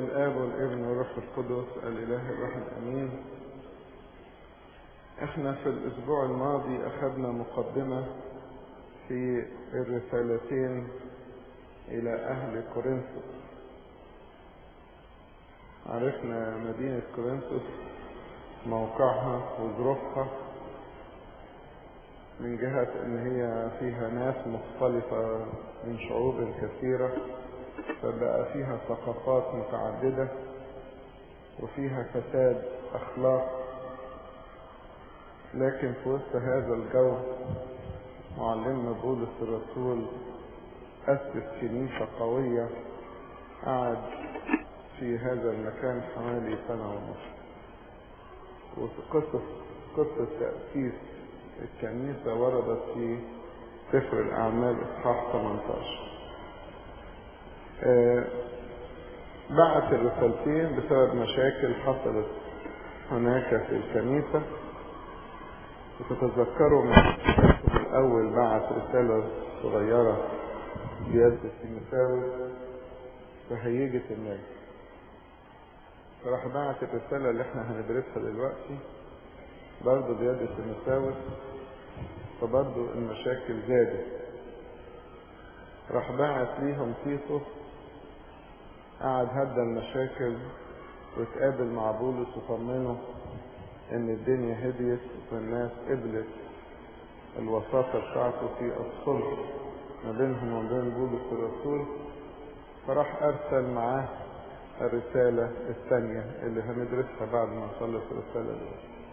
الآب والابن والروح القدس الإله الواحد أمين احنا في الأسبوع الماضي أخذنا مقدمة في الرسالتين إلى أهل كورنثوس عرفنا مدينة كورنثوس موقعها وظروفها من جهة ان هي فيها ناس مختلفة من شعوب كثيرة فبقى فيها ثقافات متعددة وفيها فساد اخلاق لكن في وسط هذا الجو معلمنا بولس الرسول أسس كنيسة قوية قعد في هذا المكان حوالي سنة ونص وقصة قصة تأسيس الكنيسة وردت في سفر الأعمال إصحاح 18 آه بعت الرسالتين بسبب مشاكل حصلت هناك في الكنيسة وتتذكروا من الأول بعت رسالة صغيرة بيد تيموثاوس فهيجت الناس فراح بعت الرسالة اللي احنا هندرسها دلوقتي برضه بيد تيموثاوس فبرضه المشاكل زادت راح بعت ليهم تيتوس قعد هدى المشاكل واتقابل مع بولس وطمنه ان الدنيا هديت والناس قبلت الوساطة بتاعته في الصلح ما بينهم وبين بولس الرسول فراح ارسل معاه الرسالة الثانية اللي هندرسها بعد ما نخلص الرسالة دي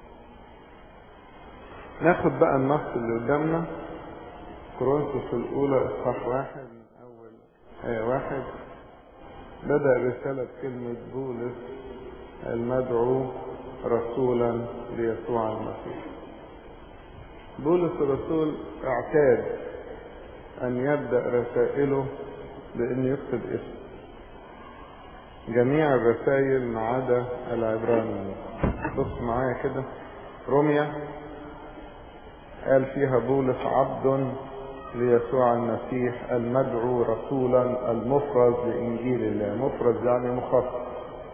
ناخد بقى النص اللي قدامنا كورنثوس الأولى إصحاح واحد من أول آية واحد بدأ الرسالة بكلمة بولس المدعو رسولا ليسوع المسيح بولس الرسول اعتاد أن يبدأ رسائله بأن يكتب اسم جميع الرسائل ما عدا العبرانيين بص معايا كده روميا قال فيها بولس عبد ليسوع المسيح المدعو رسولا المفرز لإنجيل الله مفرز يعني مخصص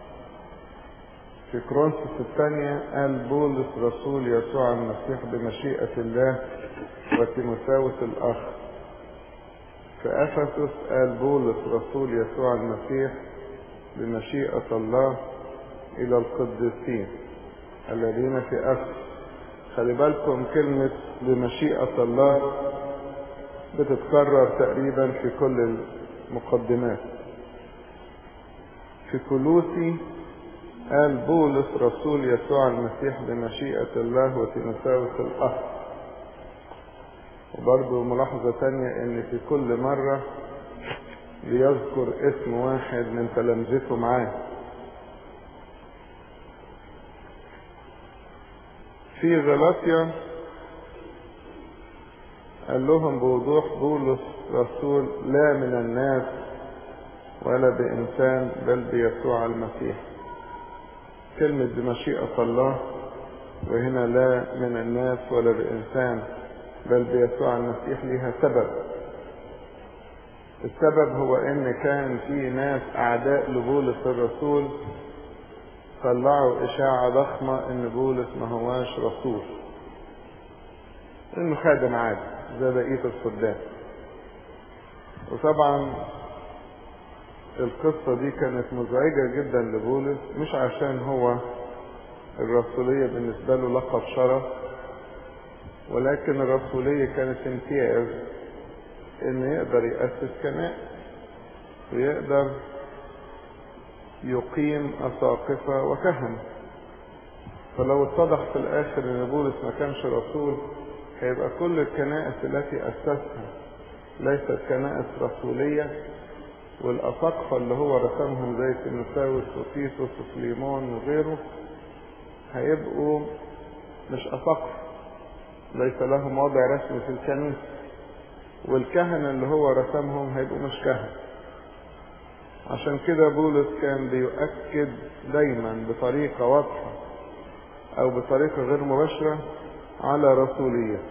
في كرونسوس الثانية قال بولس رسول يسوع المسيح بمشيئة الله وتيموثاوس الأخ في أفسس قال بولس رسول يسوع المسيح بمشيئة الله إلى القديسين الذين في أفسس خلي بالكم كلمة بمشيئة الله بتتكرر تقريبا في كل المقدمات في كلوسي قال بولس رسول يسوع المسيح بمشيئة الله وتيموثاوس الأخ وبرضه ملاحظة تانية ان في كل مرة بيذكر اسم واحد من تلامذته معاه في غلاطيا قال لهم بوضوح بولس رسول لا من الناس ولا بإنسان بل بيسوع المسيح كلمة بمشيئة الله وهنا لا من الناس ولا بإنسان بل بيسوع المسيح لها سبب السبب هو ان كان في ناس اعداء لبولس الرسول طلعوا اشاعة ضخمة ان بولس ما هواش رسول انه خادم عادي زي بقية الخدام وطبعا القصة دي كانت مزعجة جدا لبولس مش عشان هو الرسولية بالنسبة له لقب شرف ولكن الرسولية كانت امتياز ان يقدر يأسس كنائس ويقدر يقيم أساقفة وكهنة فلو اتضح في الآخر ان بولس ما كانش رسول هيبقى كل الكنائس التي أسسها ليست كنائس رسولية والأساقفة اللي هو رسمهم زي تيموثاوس وتيتوس وفليمون وغيره هيبقوا مش أساقفة ليس لهم وضع رسمي في الكنيسة والكهنة اللي هو رسمهم هيبقوا مش كهنة عشان كده بولس كان بيؤكد دايما بطريقة واضحة أو بطريقة غير مباشرة على رسوليته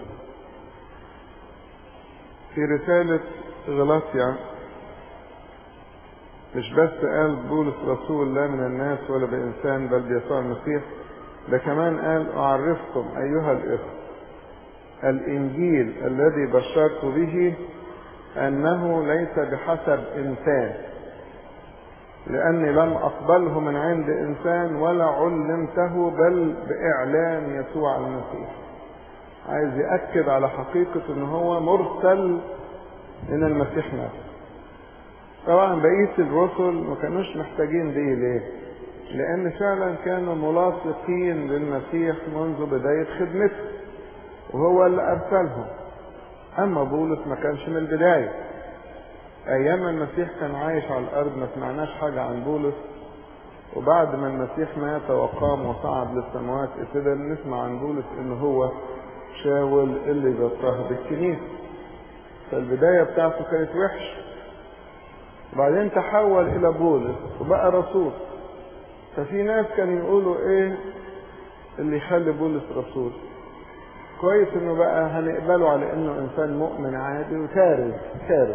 في رسالة غلاطيا مش بس قال بولس رسول لا من الناس ولا بإنسان بل بيسوع المسيح ده كمان قال أعرفكم أيها الإخوة الإنجيل الذي بشرت به أنه ليس بحسب إنسان لأني لم أقبله من عند إنسان ولا علمته بل بإعلان يسوع المسيح عايز يأكد على حقيقة إن هو مرسل من المسيح نفسه طبعا بقية الرسل ما كانوش محتاجين دي ليه لأن فعلا كانوا ملاصقين للمسيح منذ بداية خدمته وهو اللي أرسلهم أما بولس ما كانش من البداية أيام المسيح كان عايش على الأرض ما سمعناش حاجة عن بولس وبعد ما المسيح مات وقام وصعد للسماوات ابتدى نسمع عن بولس إن هو شاول اللي بيضطهد الكنيسة فالبداية بتاعته كانت وحشة وبعدين تحول إلى بولس وبقى رسول ففي ناس كانوا يقولوا إيه اللي يخلي بولس رسول كويس انه بقى هنقبله على انه انسان مؤمن عادي وكارز كارز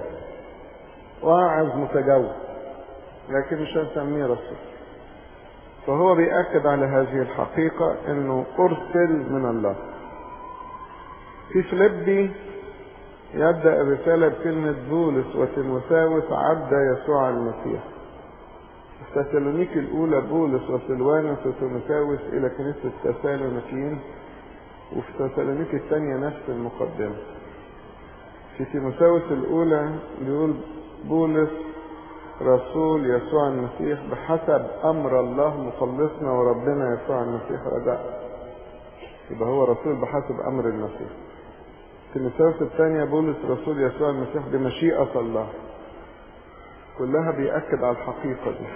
واعظ متجوز لكن مش هنسميه رسول فهو بيأكد على هذه الحقيقة انه ارسل من الله في فيليبي يبدأ الرسالة بكلمة بولس وتيموثاوس عبد يسوع المسيح تسالونيك الأولى بولس وسلوانوس وتيموثاوس إلى كنيسة تسالونيكيين وفي تسالونيك الثانية نفس المقدمة في تيموثاوس الأولى بيقول بولس رسول يسوع المسيح بحسب أمر الله مخلصنا وربنا يسوع المسيح رجاء يبقى هو رسول بحسب أمر المسيح تيموثاوس الثانية بولس رسول يسوع المسيح بمشيئة الله كلها بيأكد على الحقيقة دي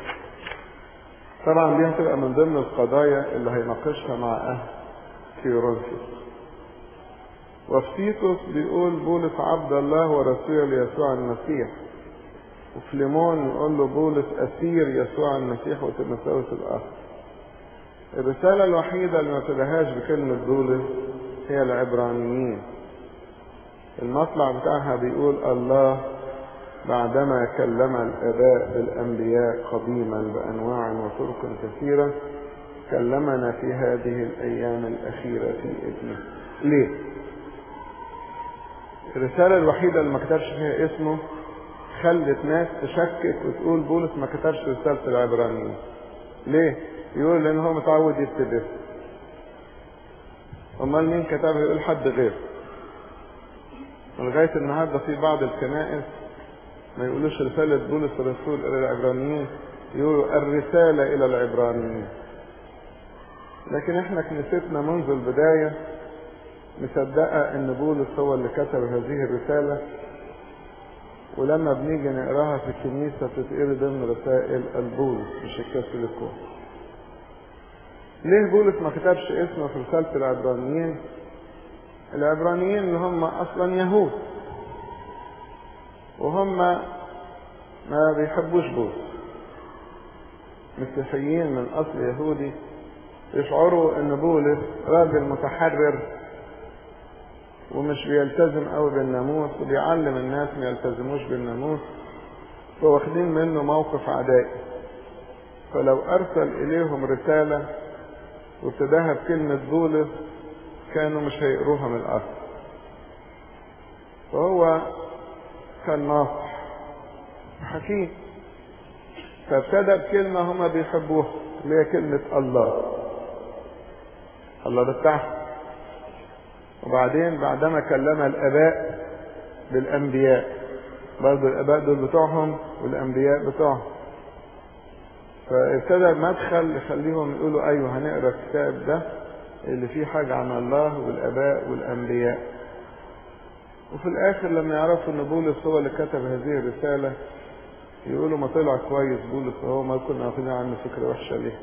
طبعا دي هتبقى من ضمن القضايا اللي هيناقشها مع أهل كيرونسيس وفي تيتوس بيقول بولس عبد الله ورسول يسوع المسيح وفي ليمون يقول له بولس أسير يسوع المسيح وتيموثاوس الآخر الرسالة الوحيدة اللي ما تدهاش بكلمة بولس هي العبرانيين المطلع بتاعها بيقول الله بعدما كلم الآباء بالأنبياء قديما بأنواع وطرق كثيرة كلمنا في هذه الأيام الأخيرة في ابنه ليه؟ الرسالة الوحيدة اللي ما كتبش فيها اسمه خلت ناس تشكك وتقول بولس ما كتبش رسالة العبرانيين ليه؟ يقول لأن هو متعود يكتب اسم أمال مين كتبها يقول حد غير لغاية النهاردة في بعض الكنائس ما يقولوش رسالة بولس الرسول إلى العبرانيين يقولوا الرسالة إلى العبرانيين لكن احنا كنيستنا منذ البداية مصدقة ان بولس هو اللي كتب هذه الرسالة ولما بنيجي نقراها في الكنيسة تتقري ضمن رسائل البولس مش الكاثوليكون ليه بولس ما كتبش اسمه في رسالة العبرانيين العبرانيين اللي هم اصلا يهود وهم ما بيحبوش بولس مسيحيين من اصل يهودي يشعروا ان بولس راجل متحرر ومش بيلتزم قوي بالناموس وبيعلم الناس ما يلتزموش بالناموس فواخدين منه موقف عدائي فلو ارسل اليهم رسالة وابتداها بكلمة بولس كانوا مش هيقروها من الاصل فهو كان ناصح حكيم فابتدى بكلمة هما بيحبوها اللي هي كلمة الله الله ده بتاعهم وبعدين بعدما كلم الآباء بالأنبياء برضه الآباء دول بتوعهم والأنبياء بتوعهم فابتدى مدخل يخليهم يقولوا أيوه هنقرا الكتاب ده اللي فيه حاجة عن الله والآباء والأنبياء وفي الآخر لما يعرفوا إن بولس هو اللي كتب هذه الرسالة يقولوا ما طلع كويس بولس وهو ما كنا واخدين عنه فكرة وحشة ليه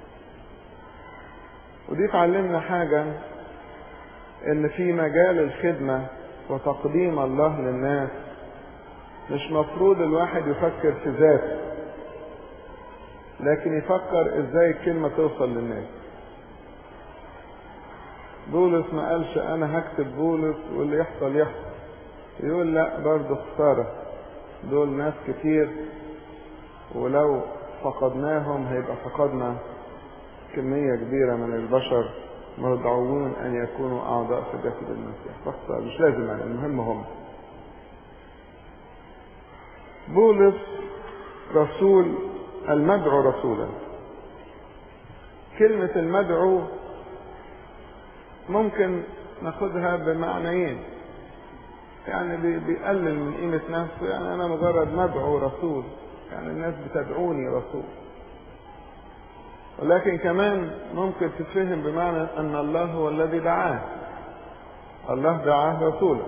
ودي تعلمنا حاجة ان في مجال الخدمة وتقديم الله للناس مش مفروض الواحد يفكر في ذاته لكن يفكر ازاي الكلمة توصل للناس بولس ما قالش انا هكتب بولس واللي يحصل يحصل يقول لا برضه خسارة دول ناس كتير ولو فقدناهم هيبقى فقدنا كمية كبيرة من البشر مدعوون أن يكونوا أعضاء في جسد المسيح بس مش لازم يعني المهم هم بولس رسول المدعو رسولا كلمة المدعو ممكن ناخدها بمعنيين يعني بيقلل من قيمة نفسه يعني أنا مجرد مدعو رسول يعني الناس بتدعوني رسول ولكن كمان ممكن تتفهم بمعنى أن الله هو الذي دعاه الله دعاه رسولا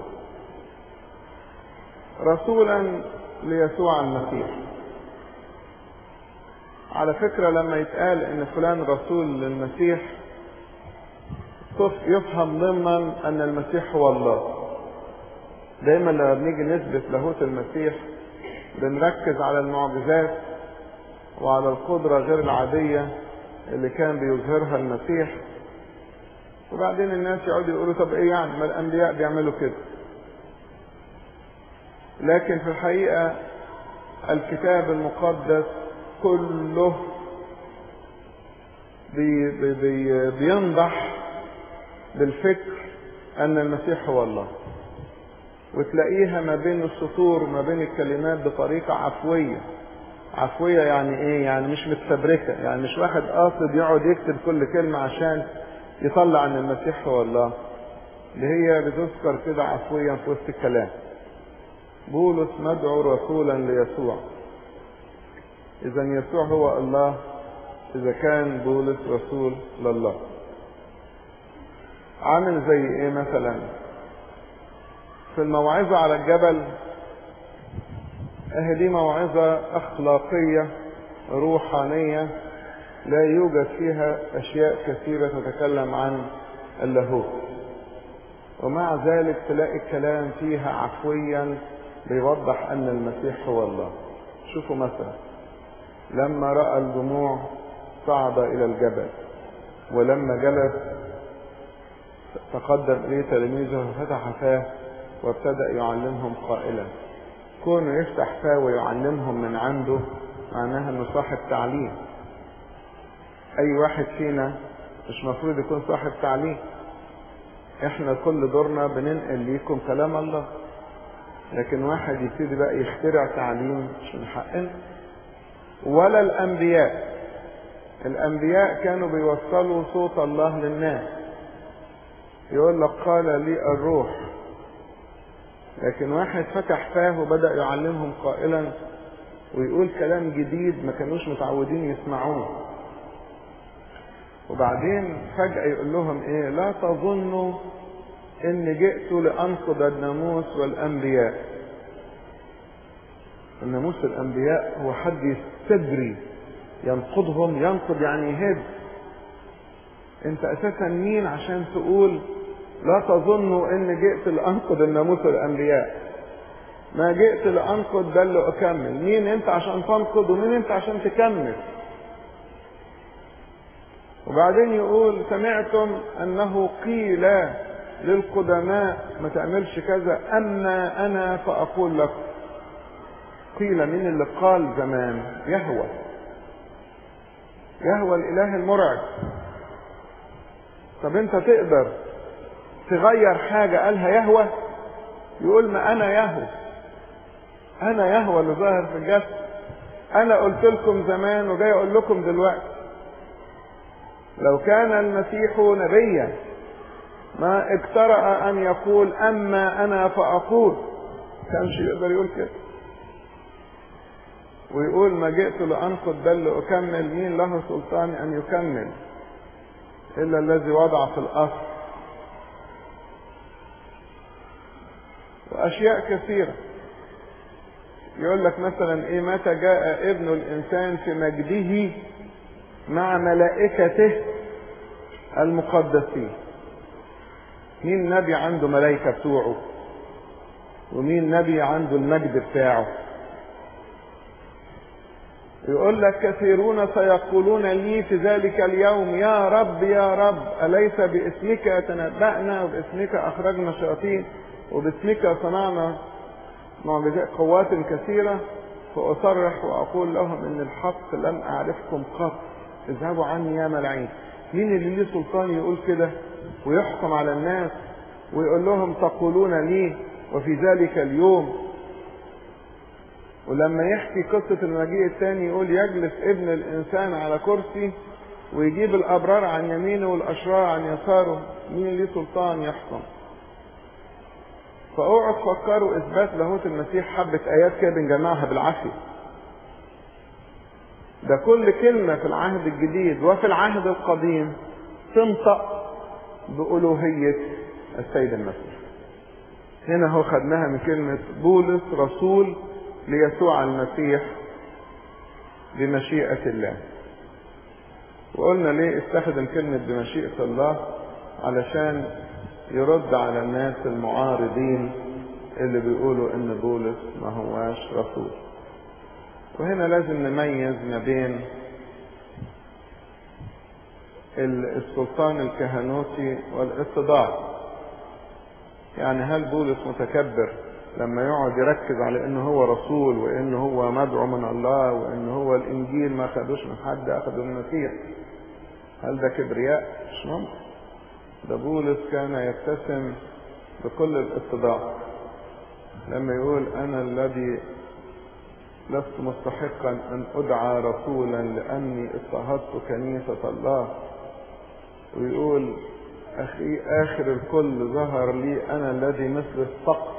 رسولا ليسوع المسيح على فكرة لما يتقال ان فلان رسول للمسيح يفهم ضمن ان المسيح هو الله دايما لما بنيجي نثبت لاهوت المسيح بنركز على المعجزات وعلى القدرة غير العادية اللي كان بيظهرها المسيح وبعدين الناس يقعدوا يقولوا طب ايه يعني ما الانبياء بيعملوا كده لكن في الحقيقة الكتاب المقدس كله بي بي بي بينضح بالفكر ان المسيح هو الله وتلاقيها ما بين السطور وما بين الكلمات بطريقة عفوية عفوية يعني ايه يعني مش متفبركة يعني مش واحد قاصد يقعد يكتب كل كلمة عشان يطلع ان المسيح هو الله اللي هي بتذكر كده عفويا في وسط الكلام بولس مدعو رسولا ليسوع اذا يسوع هو الله اذا كان بولس رسول لله عامل زي ايه مثلا في الموعظة على الجبل اهي دي موعظة اخلاقية روحانية لا يوجد فيها اشياء كثيرة تتكلم عن اللاهوت ومع ذلك تلاقي الكلام فيها عفويا بيوضح ان المسيح هو الله شوفوا مثلا لما راى الجموع صعد الى الجبل ولما جلس تقدم اليه تلاميذه وفتح فاه وابتدا يعلمهم قائلا كونه يفتح فاه ويعلمهم من عنده معناها انه صاحب تعليم اي واحد فينا مش مفروض يكون صاحب تعليم احنا كل دورنا بننقل ليكم كلام الله لكن واحد يبتدي بقى يخترع تعليم مش من حقنا ولا الانبياء الانبياء كانوا بيوصلوا صوت الله للناس يقول لك قال لي الروح لكن واحد فتح فاه وبدا يعلمهم قائلا ويقول كلام جديد ما كانوش متعودين يسمعوه وبعدين فجأة يقول لهم ايه لا تظنوا ان جئت لانقض الناموس والانبياء الناموس الانبياء هو حد يستدري ينقضهم ينقض يعني يهد انت اساسا مين عشان تقول لا تظنوا ان جئت لانقض الناموس والانبياء ما جئت لانقض بل لاكمل مين انت عشان تنقض ومين انت عشان تكمل وبعدين يقول سمعتم انه قيل للقدماء ما تعملش كذا اما انا فاقول لكم قيل مين اللي قال زمان يهوى يهوى الاله المرعب طب انت تقدر تغير حاجة قالها يهوى يقول ما انا يهوى انا يهوى اللي ظاهر في الجسد انا قلت لكم زمان وجاي اقول لكم دلوقتي لو كان المسيح نبيا ما اجترأ ان يقول اما انا فاقول كانش يقدر يقول كده ويقول ما جئت لانقض بل لاكمل مين له سلطان ان يكمل الا الذي وضع في الاصل واشياء كثيره يقول لك مثلا ايه متى جاء ابن الانسان في مجده مع ملائكته المقدسين مين نبي عنده ملائكة بتوعه ومين نبي عنده المجد بتاعه يقول لك كثيرون سيقولون لي في ذلك اليوم يا رب يا رب أليس باسمك تنبأنا وباسمك أخرجنا شياطين وباسمك صنعنا معجزات قوات كثيرة فأصرح وأقول لهم إن الحق لم أعرفكم قط اذهبوا عني يا ملعين مين اللي ليه سلطان يقول كده ويحكم على الناس ويقول لهم تقولون لي وفي ذلك اليوم ولما يحكي قصة المجيء الثاني يقول يجلس ابن الإنسان على كرسي ويجيب الأبرار عن يمينه والأشرار عن يساره مين ليه سلطان يحكم فاوعوا تفكروا اثبات لاهوت المسيح حبة ايات كده بنجمعها بالعافية ده كل كلمة في العهد الجديد وفي العهد القديم تنطق بألوهية السيد المسيح هنا هو خدناها من كلمة بولس رسول ليسوع المسيح بمشيئة الله وقلنا ليه استخدم كلمة بمشيئة الله علشان يرد على الناس المعارضين اللي بيقولوا ان بولس ما هواش رسول وهنا لازم نميز ما بين السلطان الكهنوتي والاتضاع يعني هل بولس متكبر لما يقعد يركز على انه هو رسول وانه هو مدعو من الله وانه هو الانجيل ما خدوش من حد اخده من المسيح هل ده كبرياء مش ممكن ده بولس كان يتسم بكل الاتضاع لما يقول انا الذي لست مستحقا ان ادعى رسولا لاني اضطهدت كنيسة الله ويقول اخي اخر الكل ظهر لي انا الذي مثل الصقر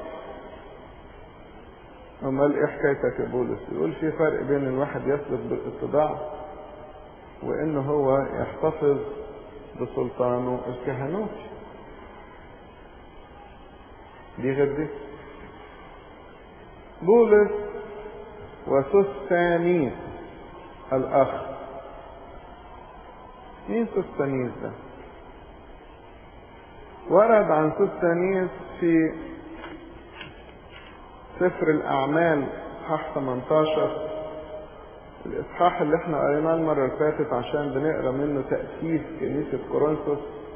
امال ايه حكايتك يا بولس يقول في فرق بين الواحد يسلك بالاتضاع وان هو يحتفظ بسلطانه الكهنوتي دي غير دي بولس وسوستانيس الاخ مين سوستانيس ده ورد عن سوستانيس في سفر الاعمال اصحاح 18 الاصحاح اللي احنا قريناه المره اللي فاتت عشان بنقرا منه تاسيس كنيسه كورنثوس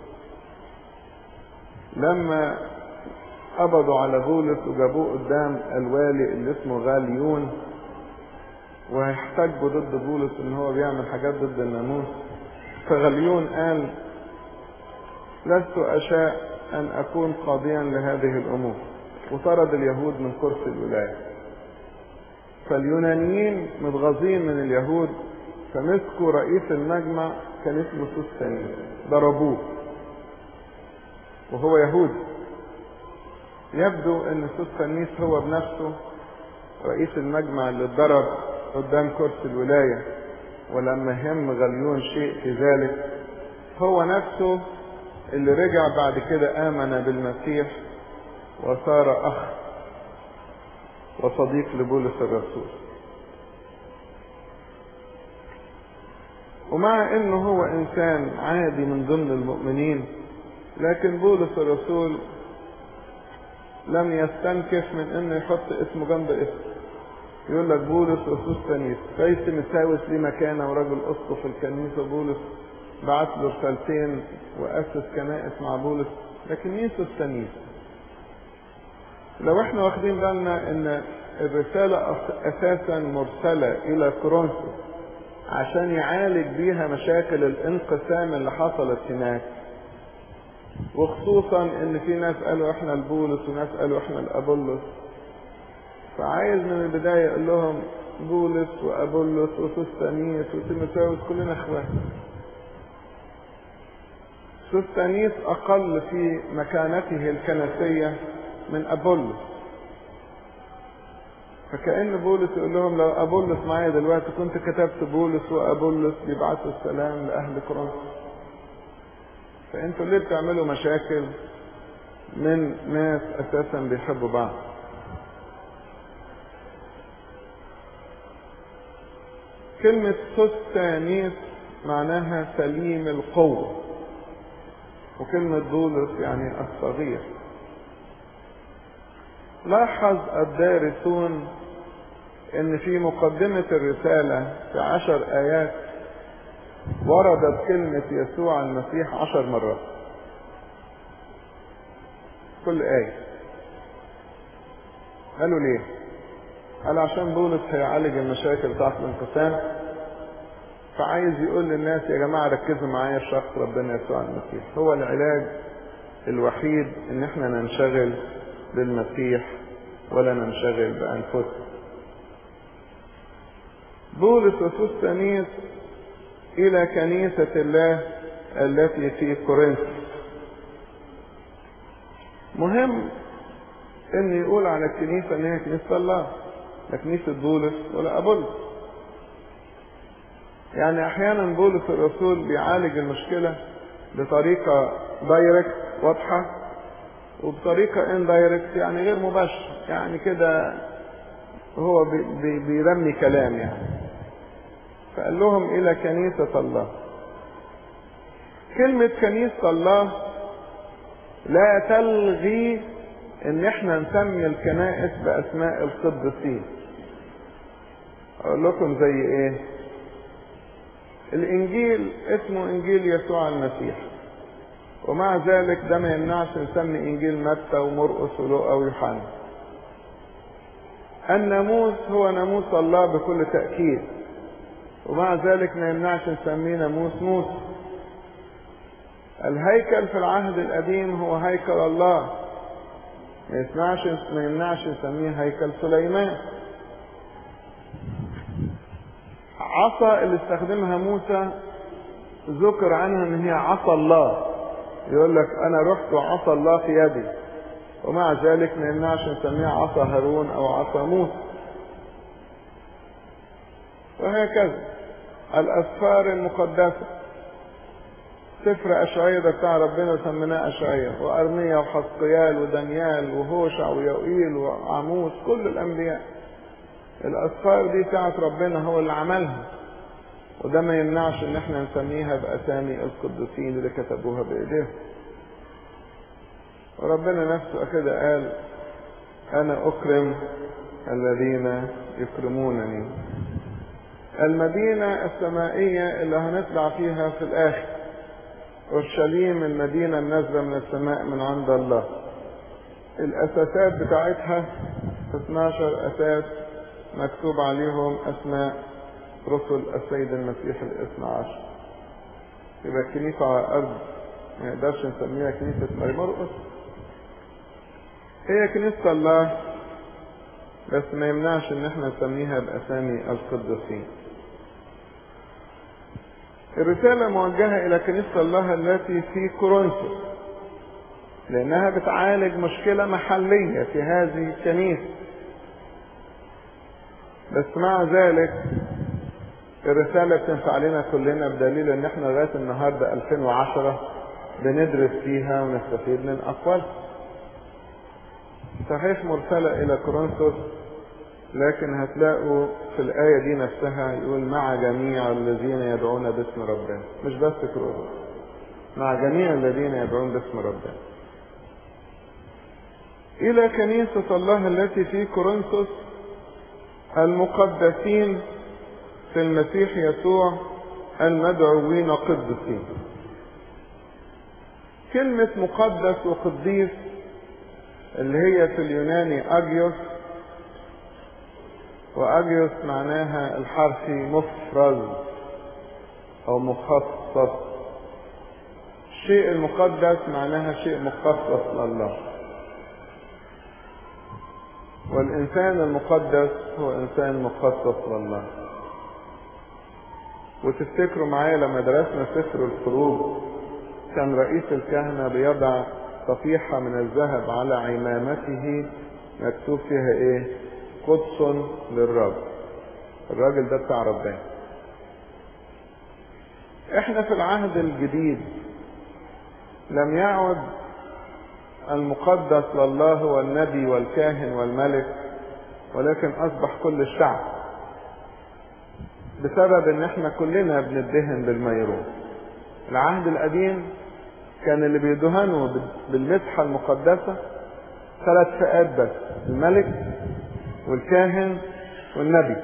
لما قبضوا على بولس وجابوه قدام الوالي اللي اسمه غاليون وهيحتجوا ضد بولس ان هو بيعمل حاجات ضد الناموس فغليون قال لست اشاء ان اكون قاضيا لهذه الامور وطرد اليهود من كرسي الولايه فاليونانيين متغاظين من اليهود فمسكوا رئيس المجمع كان اسمه سوستانيس ضربوه وهو يهودي يبدو ان سوستانيس هو بنفسه رئيس المجمع اللي اتضرب قدام كرسي الولاية ولما هم غليون شيء في ذلك هو نفسه اللي رجع بعد كده آمن بالمسيح وصار أخ وصديق لبولس الرسول ومع انه هو انسان عادي من ضمن المؤمنين لكن بولس الرسول لم يستنكف من انه يحط اسمه جنب اسمه يقول لك بولس وسوستانيس ليس مساوس ليه مكانه ورجل اسقف الكنيسه بولس بعت له رسالتين واسس كنائس مع بولس لكن مين سوستانيس؟ لو احنا واخدين بالنا ان الرسالة اساسا مرسلة الى كورنثوس عشان يعالج بيها مشاكل الانقسام اللي حصلت هناك وخصوصا ان في ناس قالوا احنا لبولس وناس قالوا احنا لابولس فعايز من البداية يقول لهم بولس وابولس وسوستانيس وتيموثاوس كلنا اخوات سوستانيس اقل في مكانته الكنسية من أبولس فكأن بولس يقول لهم لو أبولس معايا دلوقتي كنت كتبت بولس وأبولس بيبعثوا السلام لأهل كورنثوس فأنتوا ليه بتعملوا مشاكل من ناس أساسا بيحبوا بعض كلمة سوستانيس معناها سليم القوة وكلمة بولس يعني الصغير لاحظ الدارسون ان في مقدمة الرسالة في عشر ايات وردت كلمة يسوع المسيح عشر مرات كل آية قالوا ليه قال عشان بولس هيعالج المشاكل بتاعت الانقسام فعايز يقول للناس يا جماعة ركزوا معايا في شخص ربنا يسوع المسيح هو العلاج الوحيد ان احنا ننشغل بالمسيح ولا ننشغل بانفسنا بولس وسوستانيس الى كنيسة الله التي في كورنث مهم ان يقول على الكنيسة ان هي كنيسة الله لا كنيسة بولس ولا ابولس يعني احيانا بولس الرسول بيعالج المشكلة بطريقة دايركت واضحة وبطريقة ان دايركت يعني غير مباشر يعني كده هو بي بي بيرمي كلام يعني فقال لهم الى كنيسة الله كلمة كنيسة الله لا تلغي ان احنا نسمي الكنائس باسماء القديسين اقول لكم زي ايه الانجيل اسمه انجيل يسوع المسيح ومع ذلك ده ما يمنعش نسمي انجيل متى ومرقس ولوقا ويوحنا الناموس هو ناموس الله بكل تأكيد ومع ذلك ما يمنعش نسميه ناموس موسى الهيكل في العهد القديم هو هيكل الله ما يسمعش ما يمنعش نسميه هيكل سليمان عصا اللي استخدمها موسى ذكر عنها ان هي عصا الله يقول لك انا رحت وعصا الله في يدي ومع ذلك ما يمنعش نسميها عصا هارون او عصا موسى وهكذا الاسفار المقدسه سفر اشعياء ده بتاع ربنا سميناه اشعياء وارميا وحسقيال ودانيال وهوشع ويوئيل وعموس كل الانبياء الاسفار دي بتاعت ربنا هو اللي عملها وده ما يمنعش ان احنا نسميها باسامي القديسين اللي كتبوها بايديهم وربنا نفسه كده قال انا اكرم الذين يكرمونني المدينة السمائية اللي هنطلع فيها في الاخر اورشليم المدينة النازلة من السماء من عند الله الاساسات بتاعتها 12 اساس مكتوب عليهم اسماء رسل السيد المسيح الاثنى عشر يبقى الكنيسة على الأرض ما نقدرش نسميها كنيسة ماري مرقس هي كنيسة الله بس ما يمنعش ان احنا نسميها بأسامي القديسين الرسالة موجهة إلى كنيسة الله التي في كورنثوس لأنها بتعالج مشكلة محلية في هذه الكنيسة بس مع ذلك الرسالة بتنفع لنا كلنا بدليل ان احنا لغاية النهاردة 2010 بندرس فيها ونستفيد من اقوالها صحيح مرسلة الى كورنثوس لكن هتلاقوا في الآية دي نفسها يقول مع جميع الذين يدعون باسم ربنا مش بس كورنثوس مع جميع الذين يدعون باسم ربنا إلى كنيسة الله التي في كورنثوس المقدسين في المسيح يسوع المدعوين قدسين كلمة مقدس وقديس اللي هي في اليوناني أجيوس وأجيوس معناها الحرفي مفرز أو مخصص الشيء المقدس معناها شيء مخصص لله والإنسان المقدس هو إنسان مخصص لله وتفتكروا معايا لما درسنا سفر الخروج كان رئيس الكهنة بيضع صفيحة من الذهب على عمامته مكتوب فيها ايه قدس للرب الراجل ده بتاع ربنا احنا في العهد الجديد لم يعد المقدس لله هو النبي والكاهن والملك ولكن اصبح كل الشعب بسبب ان احنا كلنا بندهن بالميرون العهد القديم كان اللي بيدهنوا بالمسحة المقدسة ثلاث فئات بس الملك والكاهن والنبي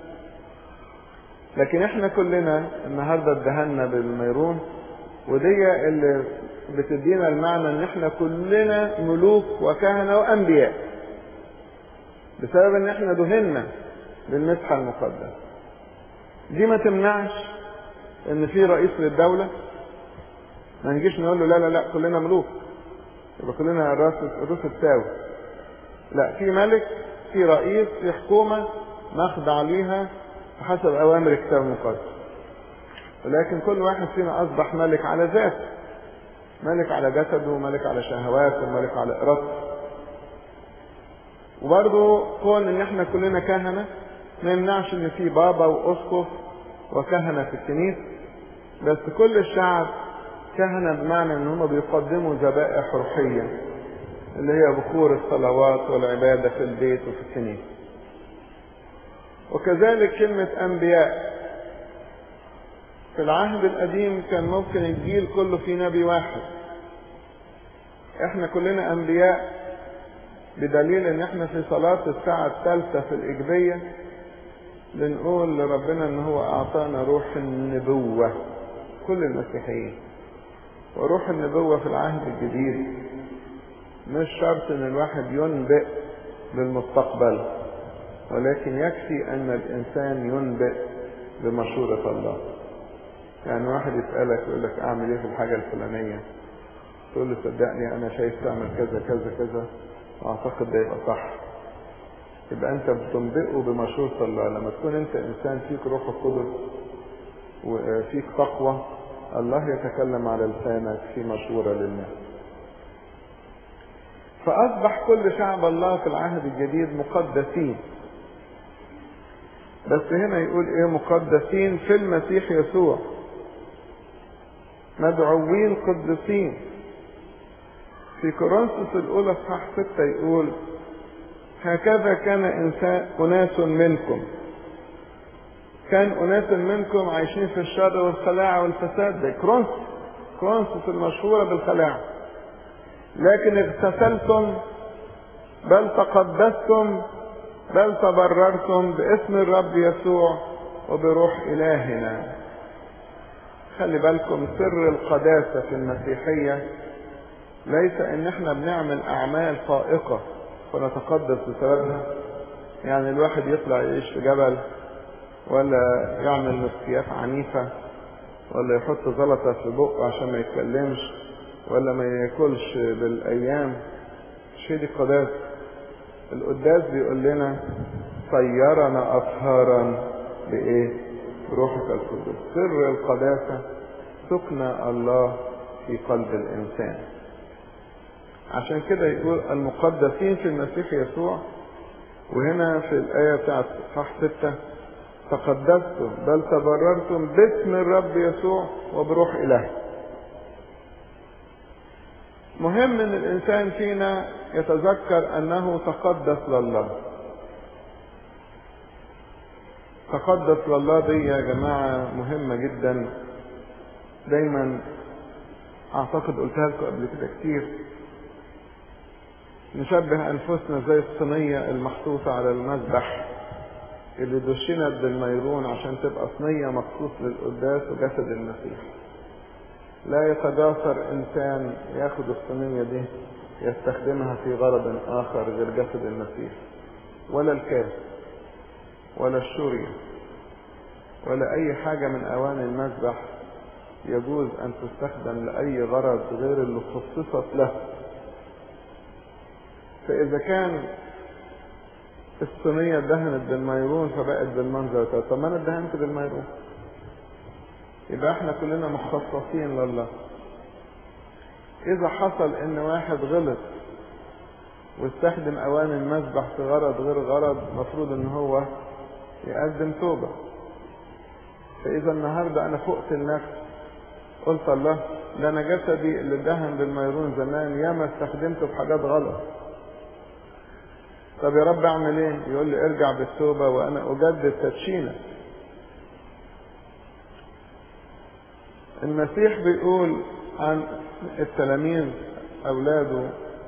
لكن احنا كلنا النهاردة اتدهنا بالميرون ودي اللي بتدينا المعنى ان احنا كلنا ملوك وكهنة وانبياء بسبب ان احنا دهنا بالمسحة المقدسة دي ما تمنعش ان في رئيس للدولة ما نجيش نقول له لا لا لا كلنا ملوك يبقى كلنا الراس الروس التاوي لا في ملك في رئيس في حكومة نخضع ليها حسب اوامر الكتاب المقدس ولكن كل واحد فينا اصبح ملك على ذاته ملك على جسده وملك على شهواته وملك على ارادته وبرضه كون ان احنا كلنا كهنة ما يمنعش ان في بابا واسقف وكهنة في الكنيسة بس كل الشعب كهنة بمعنى ان هم بيقدموا ذبائح روحية اللي هي بخور الصلوات والعبادة في البيت وفي الكنيسة وكذلك كلمة انبياء في العهد القديم كان ممكن الجيل كله في نبي واحد احنا كلنا انبياء بدليل ان احنا في صلاة الساعة الثالثة في الاجبية بنقول لربنا ان هو اعطانا روح النبوة كل المسيحيين وروح النبوة في العهد الجديد مش شرط ان الواحد ينبئ بالمستقبل ولكن يكفي ان الانسان ينبئ بمشورة الله يعني واحد يسألك يقول لك اعمل ايه في الحاجة الفلانية تقول له صدقني انا شايف تعمل كذا كذا كذا واعتقد ده يبقى صح يبقى انت بتنبئه بمشورة الله لما تكون انت انسان فيك روح القدس وفيك تقوى الله يتكلم على لسانك في مشورة للناس فأصبح كل شعب الله في العهد الجديد مقدسين بس هنا يقول ايه مقدسين في المسيح يسوع مدعوين قدسين في كورنثوس الأولى صح ستة يقول هكذا كان إنسان أناس منكم كان أناس منكم عايشين في الشر والخلاعة والفساد زي كرونسوس كرونسوس المشهورة بالخلاعة لكن اغتسلتم بل تقدستم بل تبررتم باسم الرب يسوع وبروح إلهنا خلي بالكم سر القداسة في المسيحية ليس ان احنا بنعمل اعمال فائقة فنتقدس بسببها يعني الواحد يطلع يعيش في جبل ولا يعمل مسكيات عنيفة ولا يحط زلطة في بقه عشان ما يتكلمش ولا ما ياكلش بالايام مش دي القداسة القداس بيقول لنا صيرنا اطهارا بايه بروحك القدس سر القداسة سكن الله في قلب الانسان عشان كده يقول المقدسين في المسيح يسوع وهنا في الآية بتاعت صح ستة تقدستم بل تبررتم باسم الرب يسوع وبروح إله مهم ان الانسان فينا يتذكر انه تقدس لله تقدس لله دي يا جماعة مهمة جدا دايما اعتقد قلتها لكم قبل كده كتير نشبه انفسنا زي الصينية المحطوطة على المذبح اللي دشنت بالميرون عشان تبقى صينية مخصوص للقداس وجسد المسيح لا يتجاسر انسان ياخد الصينية دي يستخدمها في غرض اخر غير جسد المسيح ولا الكاس ولا الشورية ولا اي حاجة من اواني المذبح يجوز ان تستخدم لاي غرض غير اللي خصصت له فإذا كان الصينية دهنت بالميرون فبقت بالمنظر ده طب ما أنا اتدهنت بالميرون يبقى احنا كلنا مخصصين لله إذا حصل إن واحد غلط واستخدم أواني المذبح في غرض غير غرض مفروض إن هو يقدم توبة فإذا النهاردة أنا فقت النفس قلت الله ده أنا جسدي اللي دهن بالميرون زمان ياما استخدمته في حاجات غلط طب يا رب اعمل ايه يقول لي ارجع بالتوبة وانا اجدد تدشينك المسيح بيقول عن التلاميذ اولاده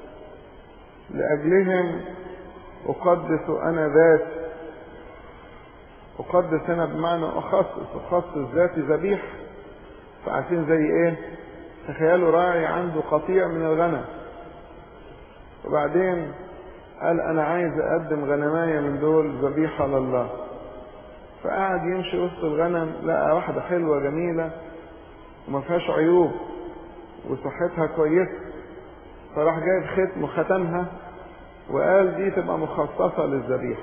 لاجلهم اقدس انا ذات اقدس هنا بمعنى اخصص اخصص ذاتي ذبيحه فعارفين زي ايه تخيلوا راعي عنده قطيع من الغنم وبعدين قال أنا عايز أقدم غنماية من دول ذبيحة لله فقعد يمشي وسط الغنم لقى واحدة حلوة جميلة وما فيهاش عيوب وصحتها كويسة فراح جايب ختم وختمها وقال دي تبقى مخصصة للذبيحة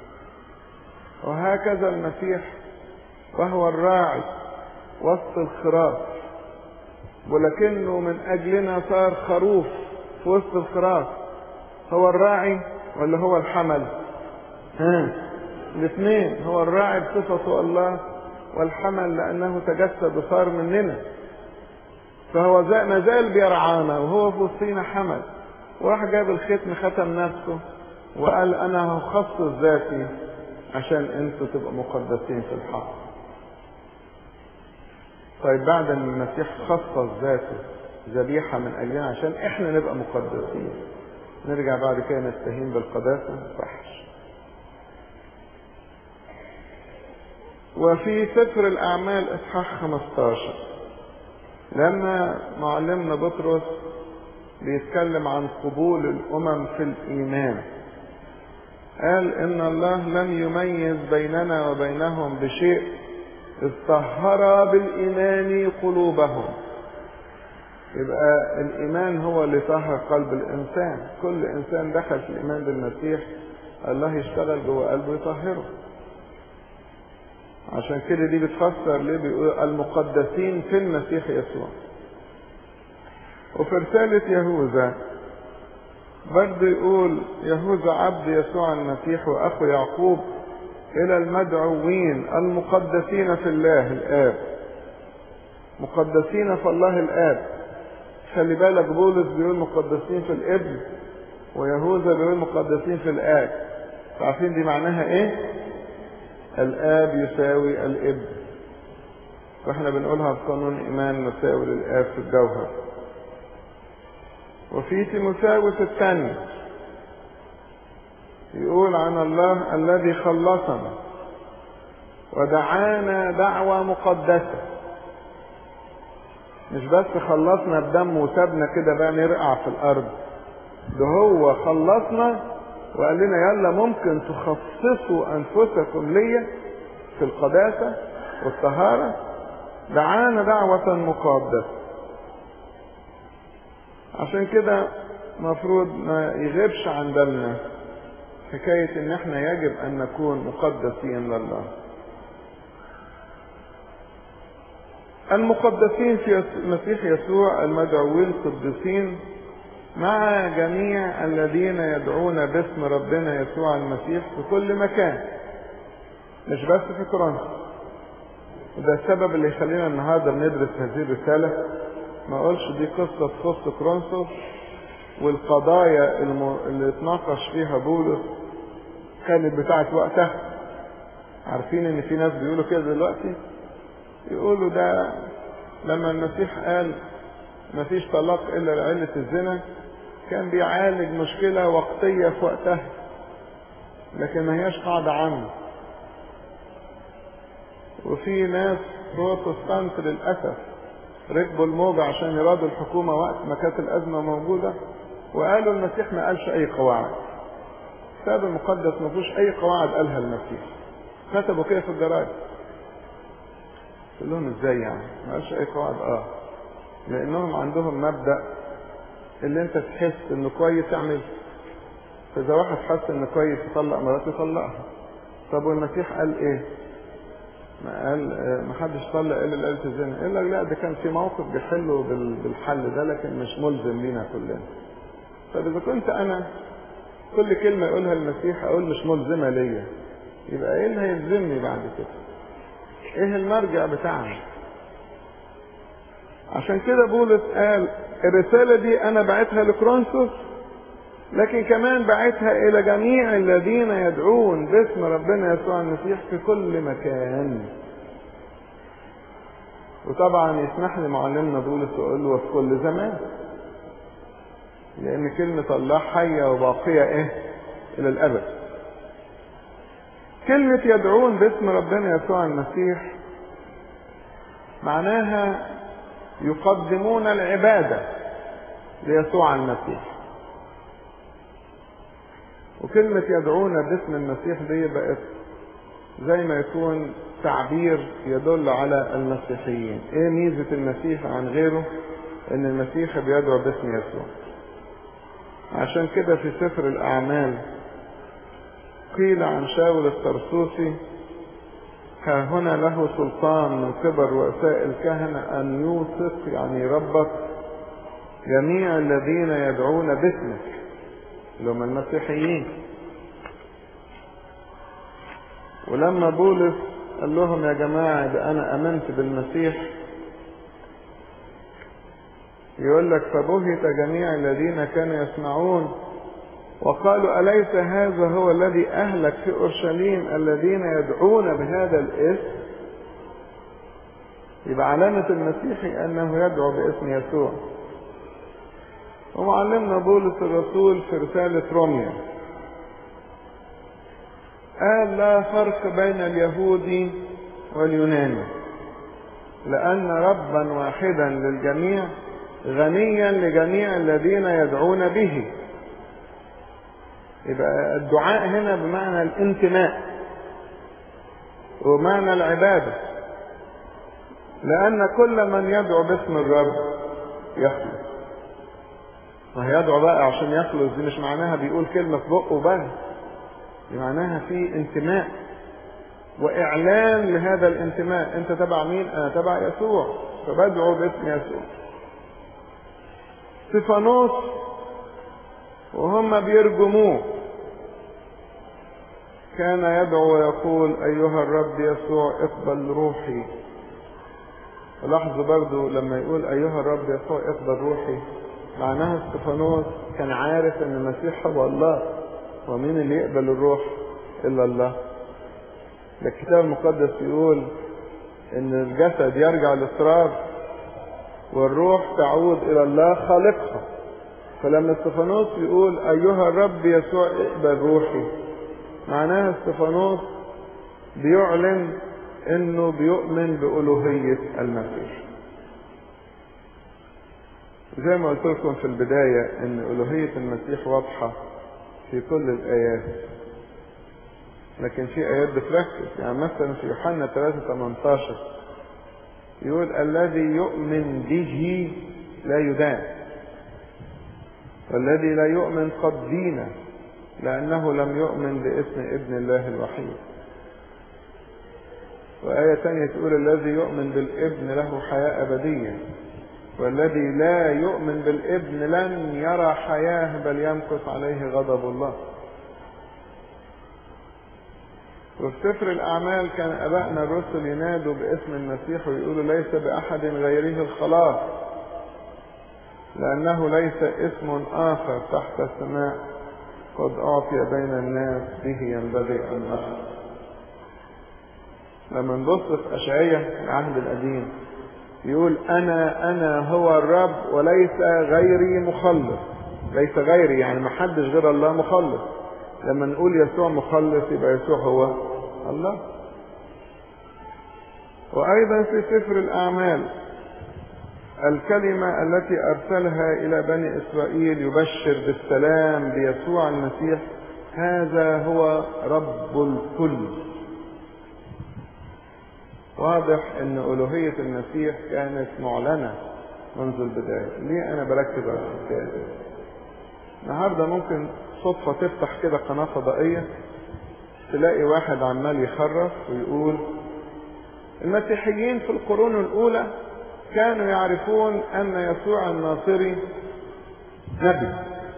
وهكذا المسيح وهو الراعي وسط الخراف ولكنه من أجلنا صار خروف في وسط الخراف هو الراعي ولا هو الحمل ها الاثنين هو الراعي بصفته الله والحمل لأنه تجسد وصار مننا فهو ما زال بيرعانا وهو في وسطينا حمل وراح جاب الختم ختم نفسه وقال انا هخصص ذاتي عشان انتوا تبقوا مقدسين في الحق طيب بعد ان المسيح خصص ذاته ذبيحة من اجلنا عشان احنا نبقى مقدسين نرجع بعد كده نستهين بالقداسة صحش وفي سفر الاعمال اصحاح 15 لما معلمنا بطرس بيتكلم عن قبول الامم في الايمان قال ان الله لم يميز بيننا وبينهم بشيء اذ طهر بالايمان قلوبهم يبقى الايمان هو اللي طهر قلب الانسان كل انسان دخل في الايمان بالمسيح الله يشتغل جوه قلبه يطهره عشان كده دي بتفسر ليه بيقول المقدسين في المسيح يسوع وفي رسالة يهوذا برضه يقول يهوذا عبد يسوع المسيح وأخو يعقوب إلى المدعوين المقدسين في الله الآب مقدسين في الله الآب خلي بالك بولس بيقول مقدسين في الابن ويهوذا بيقول مقدسين في الآب عارفين دي معناها ايه الآب يساوي الابن واحنا بنقولها في قانون إيمان مساوي للآب في الجوهر وفي تيموثاوس الثاني يقول عن الله الذي خلصنا ودعانا دعوة مقدسة مش بس خلصنا بدم وسابنا كده بقى نرقع في الأرض ده هو خلصنا وقال لنا يلا ممكن تخصصوا أنفسكم ليا في القداسة والطهارة دعانا دعوة مقدسة عشان كده مفروض ما يغيبش عن بالنا حكاية ان احنا يجب ان نكون مقدسين لله المقدسين في المسيح يسوع المدعوين قدسين مع جميع الذين يدعون باسم ربنا يسوع المسيح في كل مكان مش بس في كورنثوس وده السبب اللي يخلينا النهارده بندرس هذه الرساله ما اقولش دي قصه تخص كورنثوس والقضايا الم... اللي اتناقش فيها بولس كانت بتاعت وقتها عارفين ان في ناس بيقولوا كده دلوقتي يقولوا ده لما المسيح قال ما فيش طلاق الا لعلة الزنا كان بيعالج مشكلة وقتية في وقتها لكن ما هياش قاعدة عامة وفي ناس بروتستانت للأسف ركبوا الموجة عشان يرادوا الحكومة وقت ما كانت الأزمة موجودة وقالوا المسيح ما قالش أي قواعد الكتاب المقدس ما فيهوش أي قواعد قالها المسيح كتبوا كده في الجرايد قلت لهم ازاي يعني ما قالش أي قواعد اه لأنهم عندهم مبدأ اللي أنت تحس إنه كويس اعمل فإذا واحد حس إنه كويس يطلق مراته يطلقها طب والمسيح قال إيه؟ ما قال ما حدش طلق الا ليله الزنا قال لك لا ده كان في موقف بيحله بالحل ده لكن مش ملزم لينا كلنا طب اذا كنت انا كل كلمه يقولها المسيح اقول مش ملزمه ليا يبقى ايه اللي هيلزمني بعد كده ايه المرجع بتاعنا عشان كده بولس قال الرساله دي انا بعتها لكرونسوس لكن كمان بعتها الى جميع الذين يدعون باسم ربنا يسوع المسيح في كل مكان وطبعا يسمح لي معلمنا بولس يقول له في كل زمان لان كلمة الله حية وباقية ايه الى الابد كلمة يدعون باسم ربنا يسوع المسيح معناها يقدمون العبادة ليسوع المسيح وكلمة يدعونا باسم المسيح دي بقت زي ما يكون تعبير يدل على المسيحيين ايه ميزة المسيح عن غيره ان المسيح بيدعو باسم يسوع عشان كده في سفر الاعمال قيل عن شاول الطرسوسي ها هنا له سلطان من قبل رؤساء الكهنة أن يوثق يعني يربط جميع الذين يدعون باسمك اللي هم المسيحيين ولما بولس قال لهم يا جماعة ده أنا آمنت بالمسيح يقول لك فبهت جميع الذين كانوا يسمعون وقالوا أليس هذا هو الذي أهلك في أورشليم الذين يدعون بهذا الاسم يبقى علامة المسيحي أنه يدعو باسم يسوع ومعلمنا بولس الرسول في رسالة روميا قال لا فرق بين اليهودي واليوناني لأن ربا واحدا للجميع غنيا لجميع الذين يدعون به يبقى الدعاء هنا بمعنى الانتماء ومعنى العبادة لأن كل من يدعو باسم الرب يخلص ما يدعو بقى عشان يخلص دي مش معناها بيقول كلمة في بقه بس دي معناها في انتماء وإعلان لهذا الانتماء أنت تبع مين؟ أنا تبع يسوع فبدعو باسم يسوع سيفانوس وهم بيرجموه كان يدعو ويقول أيها الرب يسوع اقبل روحي لاحظوا برضو لما يقول أيها الرب يسوع اقبل روحي معناها استفانوس كان عارف أن المسيح هو الله ومين اللي يقبل الروح إلا الله الكتاب المقدس يقول أن الجسد يرجع للتراب والروح تعود إلى الله خالقها فلما استفانوس يقول أيها الرب يسوع اقبل روحي معناها استفانوس بيعلن انه بيؤمن بألوهية المسيح زي ما قلت لكم في البداية ان ألوهية المسيح واضحة في كل الآيات لكن في آيات بتركز يعني مثلا في يوحنا 3 18 يقول الذي يؤمن به لا يدان والذي لا يؤمن قد دين لأنه لم يؤمن باسم ابن الله الوحيد وآية تانية تقول الذي يؤمن بالابن له حياة أبدية والذي لا يؤمن بالابن لن يرى حياة بل يمكث عليه غضب الله وفي سفر الأعمال كان أبائنا الرسل ينادوا باسم المسيح ويقولوا ليس بأحد غيره الخلاص لأنه ليس اسم آخر تحت السماء قد أعطي بين الناس به ينبغي أن نخلص لما نبص في أشعية العهد القديم يقول أنا أنا هو الرب وليس غيري مخلص ليس غيري يعني ما حدش غير الله مخلص لما نقول يسوع مخلص يبقى يسوع هو الله وأيضا في سفر الأعمال الكلمة التي أرسلها إلى بني إسرائيل يبشر بالسلام بيسوع المسيح هذا هو رب الكل واضح أن ألوهية المسيح كانت معلنة منذ البداية ليه أنا بركز على الحكاية دي النهاردة ممكن صدفة تفتح كده قناة فضائية تلاقي واحد عمال يخرف ويقول المسيحيين في القرون الأولى كانوا يعرفون أن يسوع الناصري نبي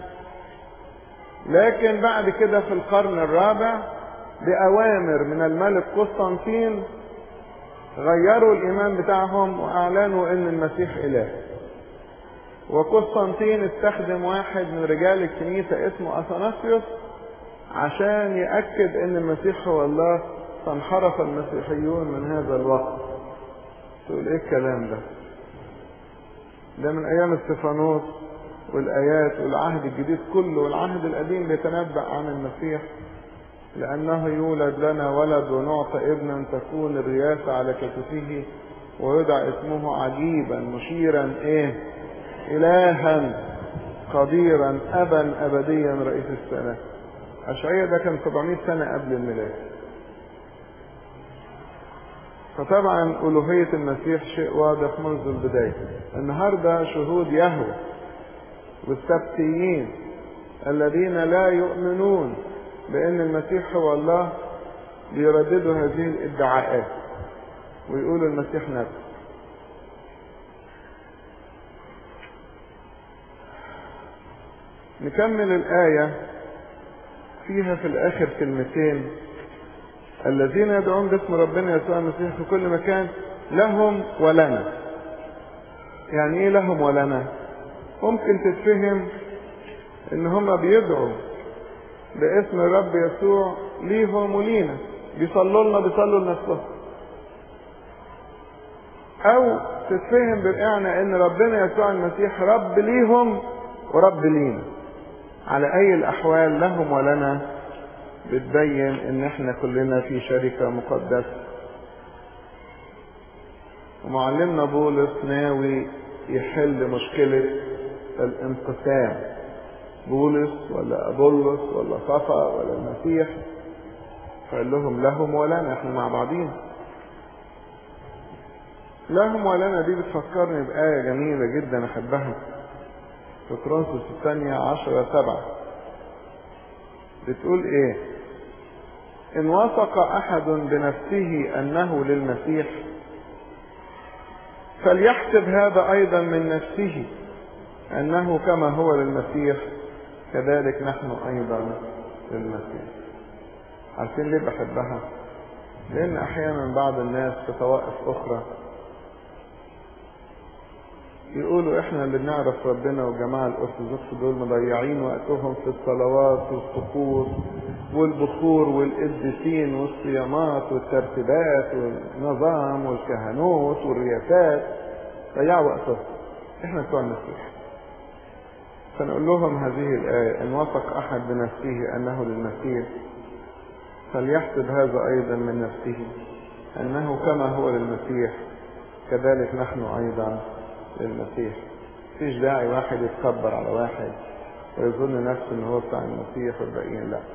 لكن بعد كده في القرن الرابع بأوامر من الملك قسطنطين غيروا الإيمان بتاعهم وأعلنوا أن المسيح إله وقسطنطين استخدم واحد من رجال الكنيسة اسمه أثناسيوس عشان يأكد أن المسيح هو الله فانحرف المسيحيون من هذا الوقت تقول ايه الكلام ده ده من ايام استفانوس والايات والعهد الجديد كله والعهد القديم بيتنبأ عن المسيح لانه يولد لنا ولد ونعطى ابنا تكون الرياسة على كتفه ويدعى اسمه عجيبا مشيرا ايه الها قديرا ابا ابديا رئيس السنة أشعية ده كان 700 سنة قبل الميلاد فطبعا ألوهية المسيح شيء واضح منذ البداية النهاردة شهود يهوه والسبتيين الذين لا يؤمنون بأن المسيح هو الله بيرددوا هذه الادعاءات ويقولوا المسيح نبي نكمل الآية فيها في الآخر كلمتين الذين يدعون باسم ربنا يسوع المسيح في كل مكان لهم ولنا يعني ايه لهم ولنا ممكن تتفهم ان هم بيدعوا باسم الرب يسوع ليهم ولينا بيصلوا لنا بيصلوا لنفسهم او تتفهم بالمعنى ان ربنا يسوع المسيح رب ليهم ورب لينا على اي الاحوال لهم ولنا بتبين ان احنا كلنا في شركة مقدسة ومعلمنا بولس ناوي يحل مشكلة الانقسام بولس ولا أبولس ولا صفا ولا المسيح فقال لهم لهم ولنا احنا مع بعضين لهم ولنا دي بتفكرني بآية جميلة جدا أحبها في كرونسوس الثانية عشرة سبعة بتقول ايه ان وثق احد بنفسه انه للمسيح فليحسب هذا ايضا من نفسه انه كما هو للمسيح كذلك نحن ايضا للمسيح عارفين ليه بحبها لان احيانا بعض الناس في طوائف اخرى يقولوا احنا اللي بنعرف ربنا والجماعة الارثوذكس دول مضيعين وقتهم في الصلوات والطقوس والبخور والقديسين والصيامات والترتيبات والنظام والكهنوت والرياسات ضيعوا وقتهم احنا بتوع المسيح فنقول لهم هذه الآية إن وثق أحد بنفسه أنه للمسيح فليحسب هذا أيضا من نفسه أنه كما هو للمسيح كذلك نحن أيضا للمسيح مفيش داعي واحد يتكبر على واحد ويظن نفسه ان هو بتاع المسيح والباقيين لا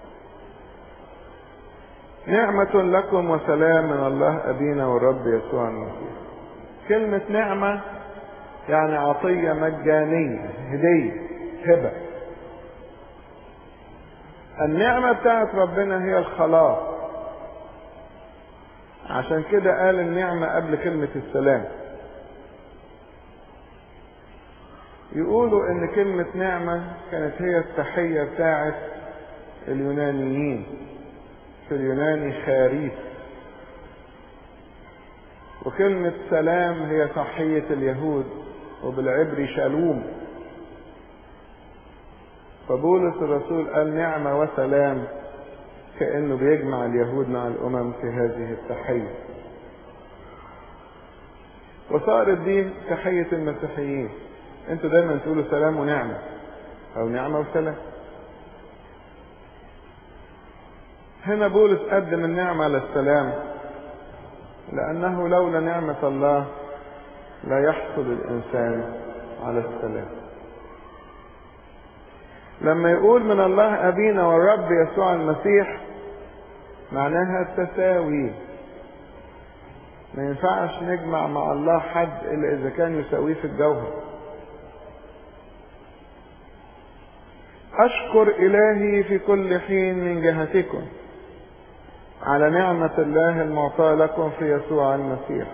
نعمة لكم وسلام من الله أبينا والرب يسوع المسيح كلمة نعمة يعني عطية مجانية هدية هبة النعمة بتاعت ربنا هي الخلاص عشان كده قال النعمة قبل كلمة السلام يقولوا ان كلمة نعمة كانت هي التحية بتاعت اليونانيين في اليوناني خاريف وكلمة سلام هي تحية اليهود وبالعبري شالوم فبولس الرسول قال نعمة وسلام كأنه بيجمع اليهود مع الأمم في هذه التحية وصارت دي تحية المسيحيين انتوا دايما تقولوا سلام ونعمة او نعمة وسلام هنا بولس قدم النعمة للسلام لأنه لولا نعمة الله لا يحصل الإنسان على السلام لما يقول من الله أبينا والرب يسوع المسيح معناها التساوي ما ينفعش نجمع مع الله حد إلا إذا كان يساويه في الجوهر أشكر إلهي في كل حين من جهتكم على نعمة الله المعطاة لكم في يسوع المسيح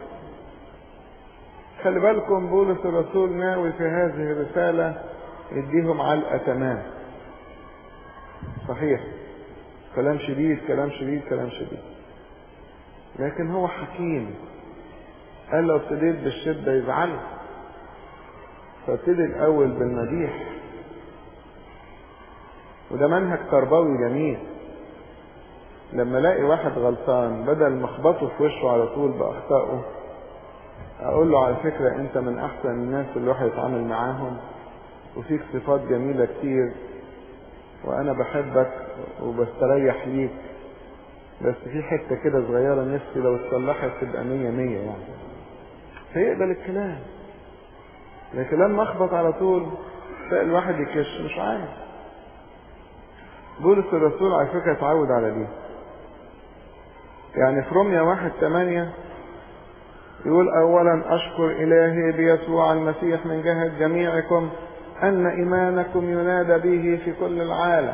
خلي بالكم بولس الرسول ناوي في هذه الرسالة يديهم علقة تمام صحيح كلام شديد كلام شديد كلام شديد لكن هو حكيم قال لو ابتديت بالشدة يزعلوا فابتدي الأول بالمديح وده منهج تربوي جميل لما الاقي واحد غلطان بدل ما اخبطه في وشه على طول باخطائه اقول له على فكرة انت من احسن الناس اللي الواحد يتعامل معاهم وفيك صفات جميلة كتير وانا بحبك وبستريح ليك بس في حتة كده صغيرة نفسي لو اتصلحت تبقى مية مية يعني فيقبل الكلام لكن لما اخبط على طول تلاقي الواحد يكش مش عارف بولس الرسول على فكرة اتعود على دي يعني في روميا واحد ثمانية يقول أولا أشكر إلهي بيسوع المسيح من جهة جميعكم أن إيمانكم ينادى به في كل العالم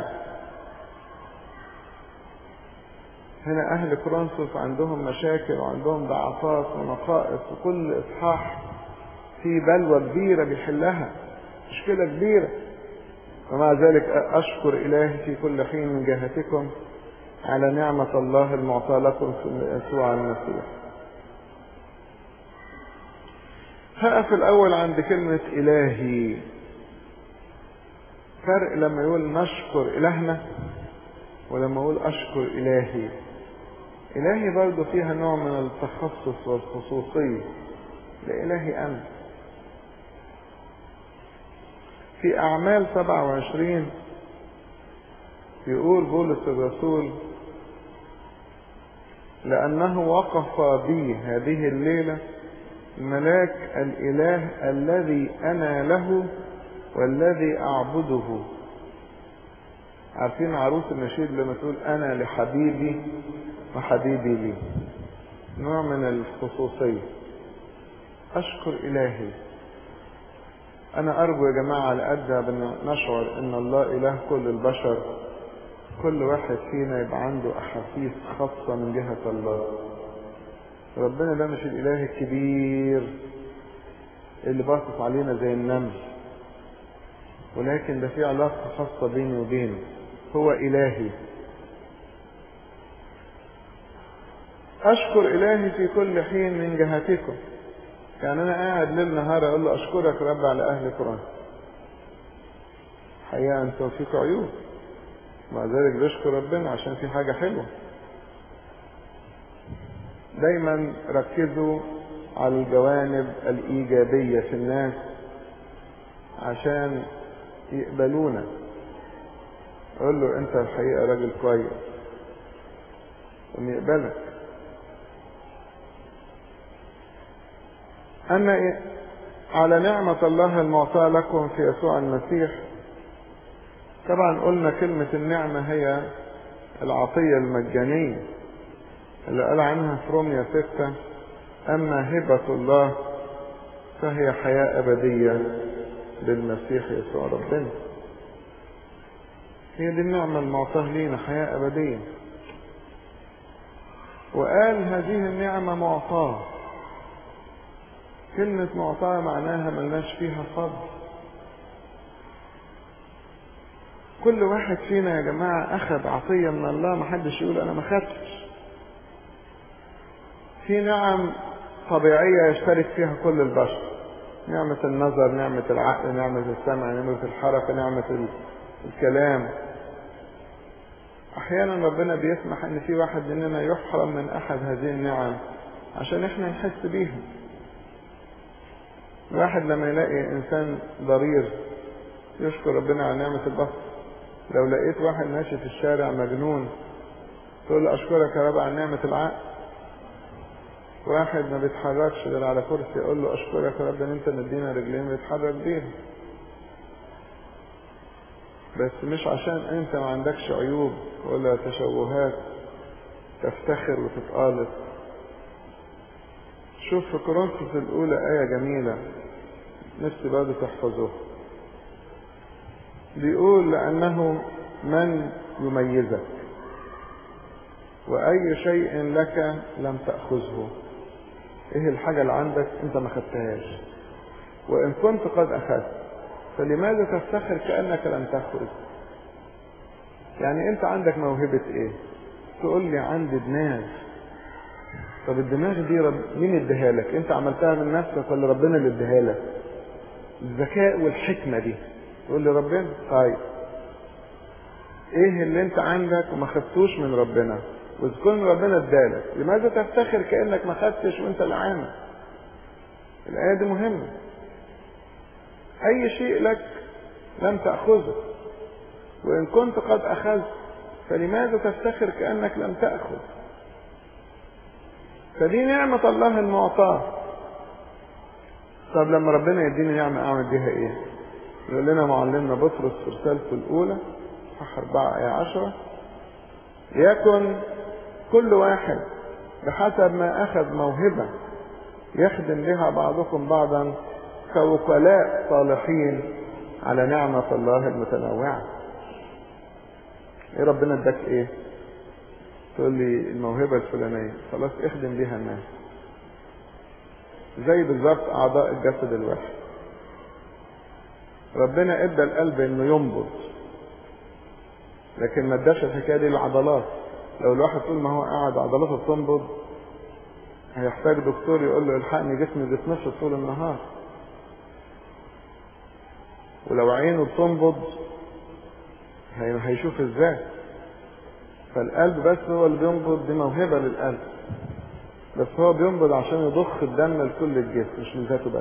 هنا أهل كورنثوس عندهم مشاكل وعندهم ضعفات ونقائص وكل إصحاح في بلوى كبيرة بيحلها مشكلة كبيرة ومع ذلك أشكر إلهي في كل حين من جهتكم على نعمة الله المعطاة لكم في يسوع المسيح هقف الأول عند كلمة إلهي فرق لما يقول نشكر إلهنا ولما يقول أشكر إلهي إلهي برضو فيها نوع من التخصص والخصوصية لإلهي أنت في أعمال 27 يقول بولس الرسول لأنه وقف بي هذه الليلة ملاك الإله الذي أنا له والذي أعبده عارفين عروس النشيد لما تقول أنا لحبيبي وحبيبي لي نوع من الخصوصية أشكر إلهي أنا أرجو يا جماعة على قد ما نشعر إن الله إله كل البشر كل واحد فينا يبقى عنده أحاسيس خاصة من جهة الله ربنا ده مش الإله الكبير اللي باصص علينا زي النمل ولكن ده في علاقة خاصة بيني وبينه هو إلهي أشكر إلهي في كل حين من جهتكم يعني أنا قاعد ليل نهار أقول له أشكرك رب على أهل قرآن حقيقة أنت فيك عيوب مع ذلك بشكر ربنا عشان في حاجة حلوة دايما ركزوا على الجوانب الإيجابية في الناس عشان يقبلونا أقول له أنت الحقيقة راجل كويس ويقبلك أما على نعمة الله المعطاة لكم في يسوع المسيح طبعا قلنا كلمة النعمة هي العطية المجانية اللي قال عنها في روميا ستة أما هبة الله فهي حياة أبدية بالمسيح يسوع ربنا هي دي النعمة المعطاة لينا حياة أبدية وقال هذه النعمة معطاة كلمة معطاة معناها ملناش فيها فضل كل واحد فينا يا جماعة أخذ عطية من الله محدش يقول أنا ما خدتش في نعم طبيعية يشترك فيها كل البشر نعمة النظر نعمة العقل نعمة السمع نعمة الحركة نعمة الكلام أحيانا ربنا بيسمح إن في واحد مننا يحرم من أحد هذه النعم عشان إحنا نحس بيها واحد لما يلاقي إنسان ضرير يشكر ربنا على نعمة البصر لو لقيت واحد ماشي في الشارع مجنون تقول له أشكرك يا رب على نعمة العقل واحد ما بيتحركش غير على كرسي يقول له أشكرك يا رب إن أنت مدينا رجلين بيتحرك بيها بس مش عشان أنت ما عندكش عيوب ولا تشوهات تفتخر وتتقالط شوف في كورنثوس الأولى آية جميلة نفسي برضه تحفظوها بيقول لأنه من يميزك وأي شيء لك لم تأخذه إيه الحاجة اللي عندك أنت ما خدتهاش وإن كنت قد أخذت فلماذا تفتخر كأنك لم تأخذ يعني أنت عندك موهبة إيه تقول لي عندي دماغ طب الدماغ دي رب... مين اديها لك انت عملتها من نفسك ولا ربنا اللي اديها لك الذكاء والحكمة دي تقول لي ربنا طيب ايه اللي انت عندك وما خدتوش من ربنا واذا كن ربنا ادالك لماذا تفتخر كانك ما خدتش وانت اللي عامل الايه دي مهمه اي شيء لك لم تاخذه وان كنت قد اخذت فلماذا تفتخر كانك لم تاخذ فدي نعمة الله المعطاة طب لما ربنا يديني نعمة أعمل بيها إيه؟ يقول لنا معلمنا بطرس في رسالته الأولى صح أربعة آية عشرة يكن كل واحد بحسب ما أخذ موهبة يخدم بها بعضكم بعضا كوكلاء صالحين على نعمة الله المتنوعة ايه ربنا اداك ايه تقول لي الموهبة الفلانية خلاص اخدم بيها الناس زي بالظبط اعضاء الجسد الواحد ربنا ادى القلب انه ينبض لكن ما اداش الحكايه دي للعضلات لو الواحد طول ما هو قاعد عضلاته بتنبض هيحتاج دكتور يقول له الحقني جسمي بيتنشط طول النهار ولو عينه بتنبض هيشوف ازاي فالقلب بس هو اللي بينبض دي موهبة للقلب بس هو بينبض عشان يضخ الدم لكل الجسم مش من ذاته بس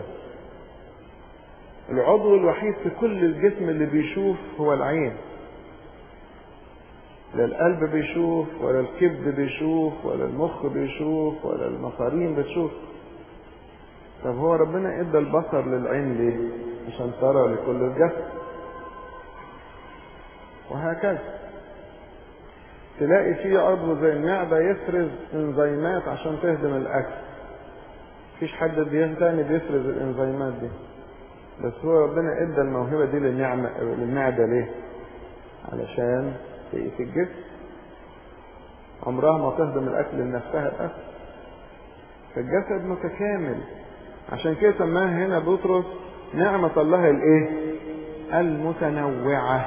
العضو الوحيد في كل الجسم اللي بيشوف هو العين لا القلب بيشوف ولا الكبد بيشوف ولا المخ بيشوف ولا المصارين بتشوف طب هو ربنا ادى البصر للعين ليه عشان ترى لكل الجسد وهكذا تلاقي في عضو زي المعدة يفرز انزيمات عشان تهضم الاكل مفيش حد تاني بيفرز الانزيمات دي بس هو ربنا ادى الموهبة دي للنعمة للمعدة ليه علشان في الجسم عمرها ما تهضم الاكل لنفسها الاكل فالجسد متكامل عشان كده سماها هنا بطرس نعمة الله الايه المتنوعة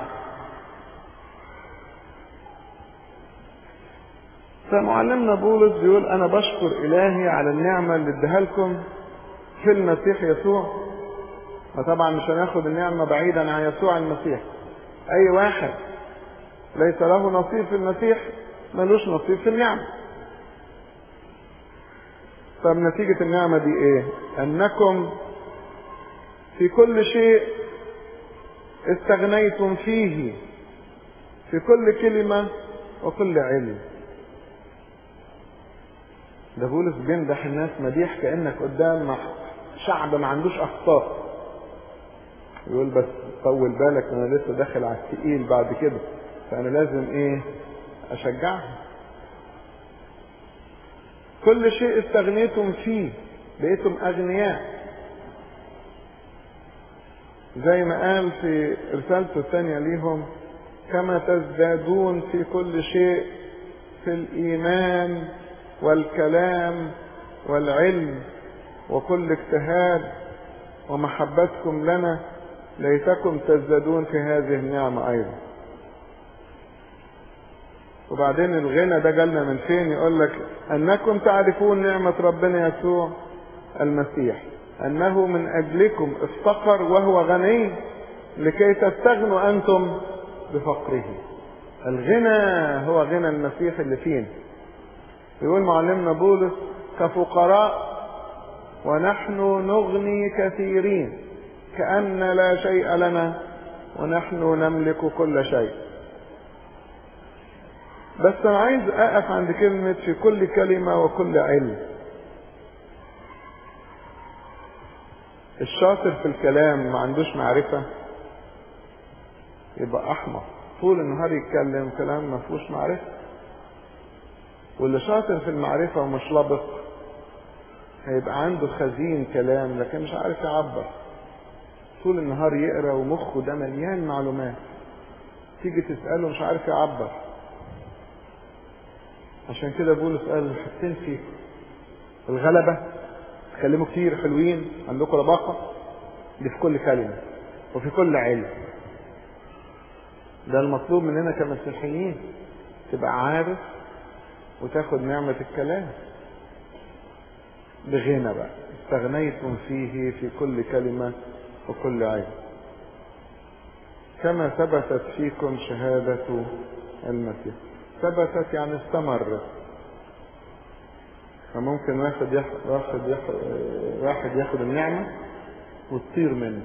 فمعلمنا بولس بيقول انا بشكر الهي على النعمة اللي اديها لكم في المسيح يسوع فطبعا مش هناخد النعمة بعيدا عن يسوع المسيح اي واحد ليس له نصيب في المسيح ملوش نصيب في النعمة طب نتيجة النعمة دي ايه انكم في كل شيء استغنيتم فيه في كل كلمة وكل علم ده بولس بيمدح الناس مديح كأنك قدام شعب ما عندوش أخطاء يقول بس طول بالك انا لسه داخل على التقيل بعد كده فانا لازم ايه اشجعهم كل شيء استغنيتم فيه بقيتم اغنياء زي ما قال في رسالته الثانية ليهم كما تزدادون في كل شيء في الإيمان والكلام والعلم وكل اجتهاد ومحبتكم لنا ليتكم تزدادون في هذه النعمة أيضا وبعدين الغنى ده جالنا من فين يقول لك أنكم تعرفون نعمة ربنا يسوع المسيح أنه من أجلكم افتقر وهو غني لكي تستغنوا أنتم بفقره الغنى هو غنى المسيح اللي فينا يقول معلمنا بولس كفقراء ونحن نغني كثيرين كأن لا شيء لنا ونحن نملك كل شيء بس انا عايز اقف عند كلمة في كل كلمة وكل علم الشاطر في الكلام ما عندوش معرفة يبقى احمق طول النهار يتكلم كلام ما فيهوش معرفة واللي شاطر في المعرفة ومش لبق هيبقى عنده خزين كلام لكن مش عارف يعبر طول النهار يقرا ومخه ده مليان معلومات تيجي تسأله مش عارف يعبر عشان كده بولس قال حاطين في الغلبة تكلموا كتير حلوين عندكم لباقة دي في كل كلمة وفي كل علم ده المطلوب مننا كمسيحيين تبقى عارف وتاخد نعمة الكلام بغنى بقى استغنيتم فيه في كل كلمة وكل علم كما ثبتت فيكم شهادة المسيح ثبتت يعني استمرت فممكن واحد ياخد واحد ياخد واحد ياخد النعمة وتطير منه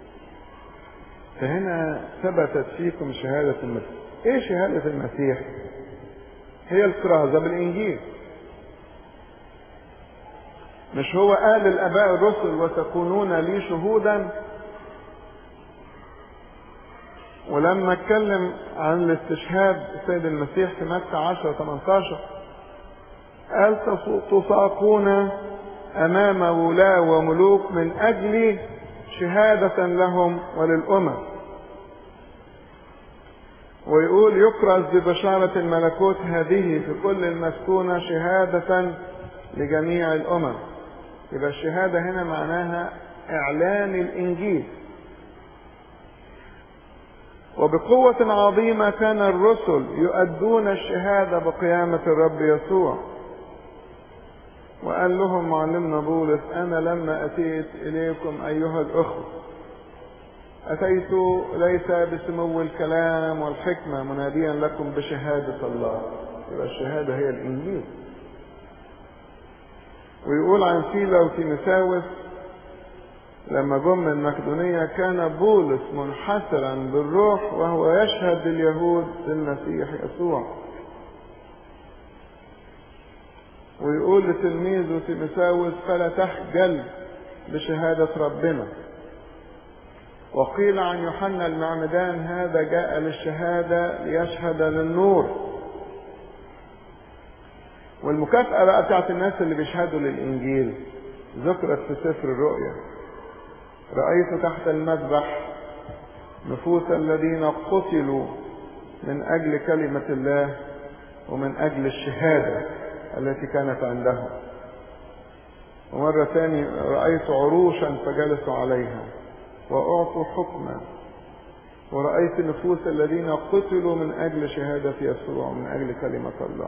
فهنا ثبتت فيكم شهادة المسيح ايه شهادة المسيح هي الكرازة بالانجيل مش هو قال الاباء الرسل وتكونون لي شهودا ولما اتكلم عن الاستشهاد السيد المسيح في متى 10 18 قال تساقون امام ولاة وملوك من اجل شهادة لهم وللامم ويقول يكرز ببشارة الملكوت هذه في كل المسكونة شهادة لجميع الامم يبقى الشهادة هنا معناها اعلان الانجيل وبقوة عظيمة كان الرسل يؤدون الشهادة بقيامة الرب يسوع وقال لهم معلمنا بولس أنا لما أتيت إليكم أيها الأخوة أتيت ليس بسمو الكلام والحكمة مناديا لكم بشهادة الله يبقى الشهادة هي الإنجيل ويقول عن سيلا وتيمساوس لما جم من مقدونية كان بولس منحسرا بالروح وهو يشهد لليهود بالمسيح يسوع ويقول لتلميذه تيمساوس فلا تخجل بشهادة ربنا وقيل عن يوحنا المعمدان هذا جاء للشهادة ليشهد للنور والمكافأة بقى بتاعت الناس اللي بيشهدوا للإنجيل ذكرت في سفر الرؤيا رأيت تحت المذبح نفوس الذين قتلوا من أجل كلمة الله ومن أجل الشهادة التي كانت عندهم ومرة ثانية رأيت عروشا فجلسوا عليها وأعطوا حكما ورأيت نفوس الذين قتلوا من أجل شهادة يسوع ومن أجل كلمة الله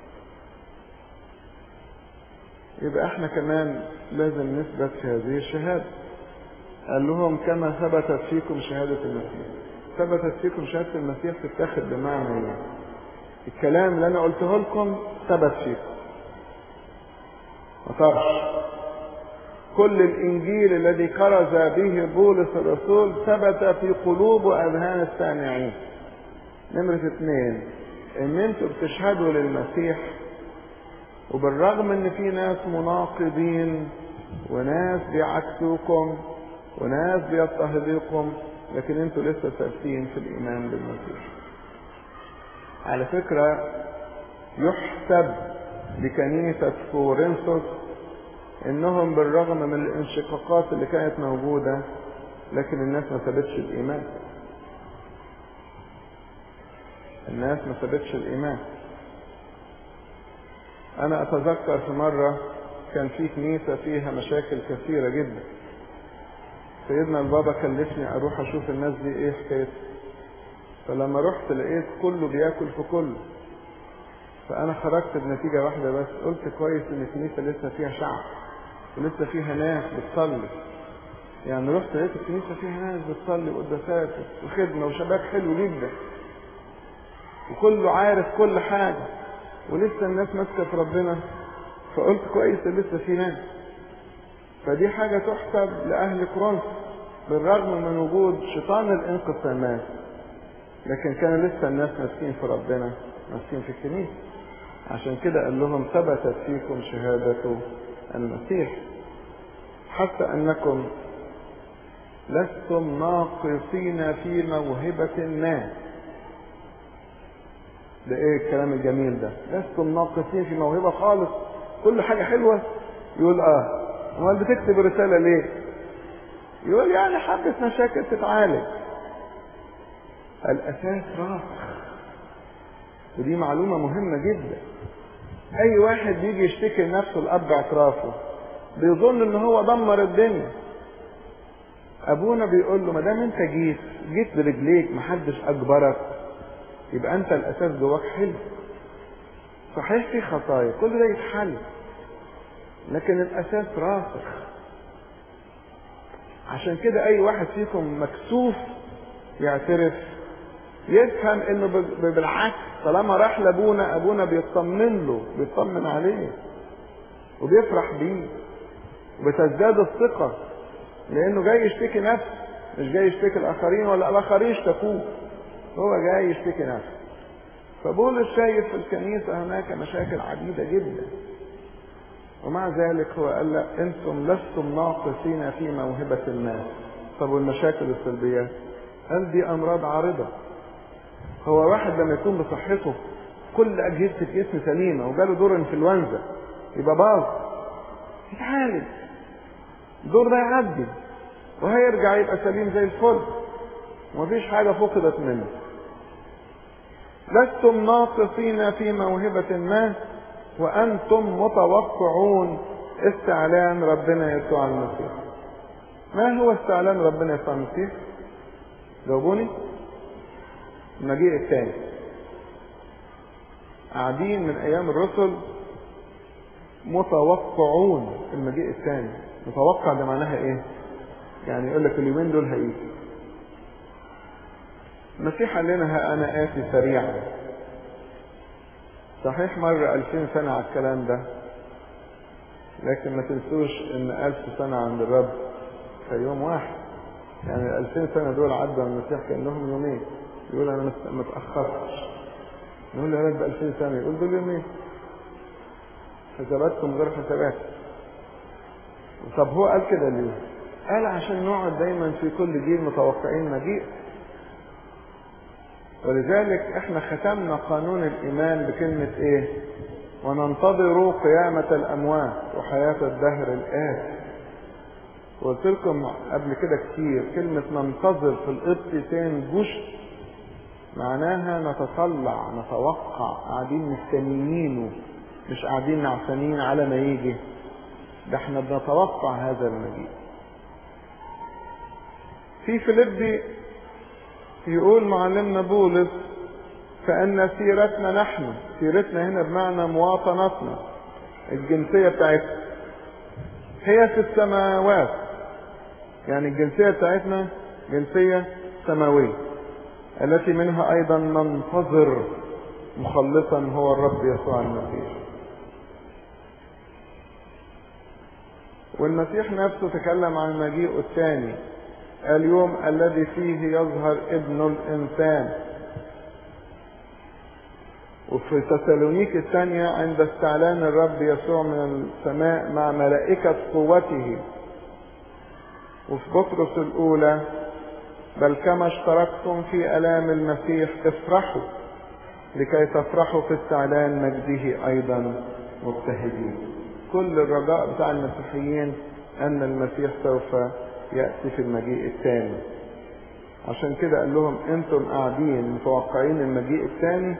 يبقى احنا كمان لازم نثبت في هذه الشهادة قال لهم كما ثبتت فيكم شهادة المسيح ثبتت فيكم شهادة المسيح تتاخد بمعنى ايه الكلام اللي انا قلته لكم ثبت فيكم ما طرش كل الانجيل الذي كرز به بولس الرسول ثبت في قلوب واذهان السامعين نمرة اثنين ان انتوا بتشهدوا للمسيح وبالرغم ان في ناس مناقضين وناس بيعكسوكم وناس بيضطهدوكم لكن انتوا لسه ثابتين في الايمان بالمسيح على فكرة يحسب لكنيسة كورنثوس انهم بالرغم من الانشقاقات اللي كانت موجودة لكن الناس ما ثبتش الايمان الناس ما ثبتش الايمان انا اتذكر في مرة كان في كنيسة فيها مشاكل كثيرة جدا سيدنا البابا كلفني اروح اشوف الناس دي ايه حكايتها فلما رحت لقيت كله بياكل في كله فانا خرجت بنتيجة واحدة بس قلت كويس ان الكنيسة لسه فيها شعب ولسه فيها ناس بتصلي يعني رحت لقيت الكنيسة فيها ناس بتصلي وقداسات وخدمة وشباب حلو جدا وكله عارف كل حاجة ولسه الناس ماسكة في ربنا فقلت كويس لسه في ناس فدي حاجة تحسب لأهل كورنثوس بالرغم من وجود شيطان الانقسامات لكن كان لسه الناس ماسكين في ربنا ماسكين في الكنيسة عشان كده قال لهم ثبتت فيكم شهادة المسيح حتى أنكم لستم ناقصين في موهبة ما ده ايه الكلام الجميل ده لستم ناقصين في موهبة خالص كل حاجة حلوة يقول اه امال بتكتب الرسالة ليه يقول يعني حبة مشاكل تتعالج الأساس راسخ ودي معلومة مهمة جدا أي واحد بيجي يشتكي لنفسه الأب اعترافه بيظن إن هو دمر الدنيا أبونا بيقول له ما دام أنت جيت جيت برجليك محدش أجبرك يبقى أنت الأساس جواك حلو صحيح في خطايا كل ده يتحل لكن الأساس راسخ عشان كده أي واحد فيكم مكسوف يعترف يفهم انه بالعكس طالما راح لابونا ابونا بيطمن له بيطمن عليه وبيفرح بيه وبتزداد الثقة لانه جاي يشتكي نفسه مش جاي يشتكي الاخرين ولا الاخرين يشتكوه هو جاي يشتكي نفسه فبولس شايف في الكنيسة هناك مشاكل عديدة جدا ومع ذلك هو قال لا انتم لستم ناقصين في موهبة الناس طب والمشاكل السلبيات قال دي أمراض عارضة هو واحد لما يكون بصحته كل أجهزة الجسم سليمة وجاله دور انفلونزا يبقى باظ يتعالج الدور ده يعدي وهيرجع يبقى سليم زي الفل ومفيش حاجة فقدت منه لستم ناقصين في موهبة ما وأنتم متوقعون استعلان ربنا يسوع المسيح ما هو استعلان ربنا يسوع المسيح جاوبوني المجيء الثاني قاعدين من ايام الرسل متوقعون المجيء الثاني متوقع ده معناها ايه يعني يقول لك اليومين دول هيجي المسيح قال لنا ها انا اتي سريعا صحيح مر ألفين سنة على الكلام ده لكن ما تنسوش ان ألف سنة عند الرب في يوم واحد يعني الألفين سنة دول عدوا على المسيح كأنهم يومين يقول أنا ما اتأخرتش نقول يا رب ألفين سنة يقول دول يومين حساباتكم غير حسابات طب هو قال كده ليه؟ قال عشان نقعد دايما في كل جيل متوقعين مجيء ولذلك احنا ختمنا قانون الإيمان بكلمة ايه؟ وننتظر قيامة الأموات وحياة الدهر الآتي قلت لكم قبل كده كتير كلمة ننتظر في القبط تنجش معناها نتطلع نتوقع قاعدين مستنيينه مش قاعدين نعسانين على ما يجي ده احنا بنتوقع هذا المجيء في فيليبي يقول معلمنا بولس فأن سيرتنا نحن سيرتنا هنا بمعنى مواطنتنا الجنسية بتاعتنا هي في السماوات يعني الجنسية بتاعتنا جنسية سماوية التي منها أيضا ننتظر مخلصا هو الرب يسوع المسيح والمسيح نفسه تكلم عن مجيئه الثاني اليوم الذي فيه يظهر ابن الإنسان وفي تسالونيك الثانية عند استعلان الرب يسوع من السماء مع ملائكة قوته وفي بطرس الأولى بل كما اشتركتم في ألام المسيح افرحوا لكي تفرحوا في استعلان مجده أيضا مبتهجين كل الرجاء بتاع المسيحيين أن المسيح سوف يأتي في المجيء الثاني عشان كده قال لهم انتم قاعدين متوقعين المجيء الثاني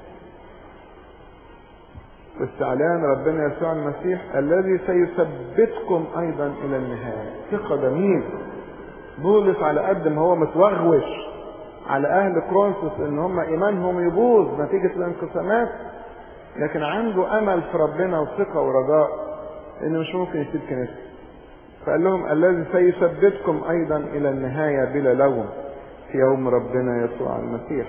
واستعلان ربنا يسوع المسيح الذي سيثبتكم ايضا الى النهايه ثقه جميل بولس على قد ما هو متوغوش على اهل كرونسوس ان هم ايمانهم يبوظ نتيجه الانقسامات لكن عنده امل في ربنا وثقه ورجاء انه مش ممكن يسيب كنيسته فقال لهم الذي سيثبتكم ايضا الى النهايه بلا لوم في يوم ربنا يسوع المسيح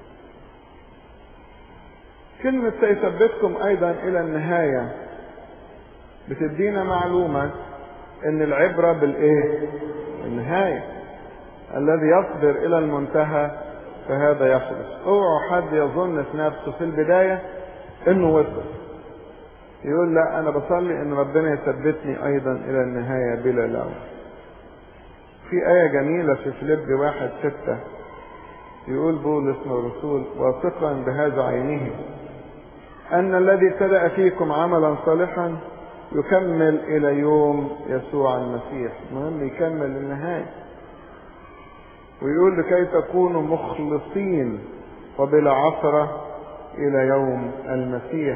كلمة سيثبتكم أيضا إلى النهاية بتدينا معلومة إن العبرة بالإيه؟ النهاية الذي يصبر إلى المنتهى فهذا يخلص اوعوا حد يظن في نفسه في البداية إنه وصل يقول لا أنا بصلي إن ربنا يثبتني أيضا إلى النهاية بلا لوم في آية جميلة في فيليب واحد ستة يقول بولس الرسول واثقا بهذا عينه أن الذي ابتدأ فيكم عملا صالحا يكمل إلى يوم يسوع المسيح المهم يكمل النهاية ويقول لكي تكونوا مخلصين وبلا عثرة إلى يوم المسيح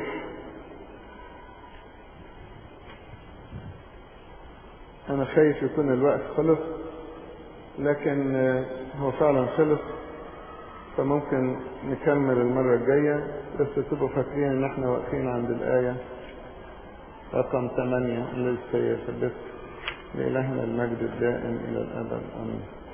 أنا خايف يكون الوقت خلص لكن هو فعلا خلص فممكن نكمل المرة الجاية بس تبقوا فاكرين ان احنا واقفين عند الآية رقم 8 اللي سيثبت لإلهنا المجد الدائم إلى الأبد آمين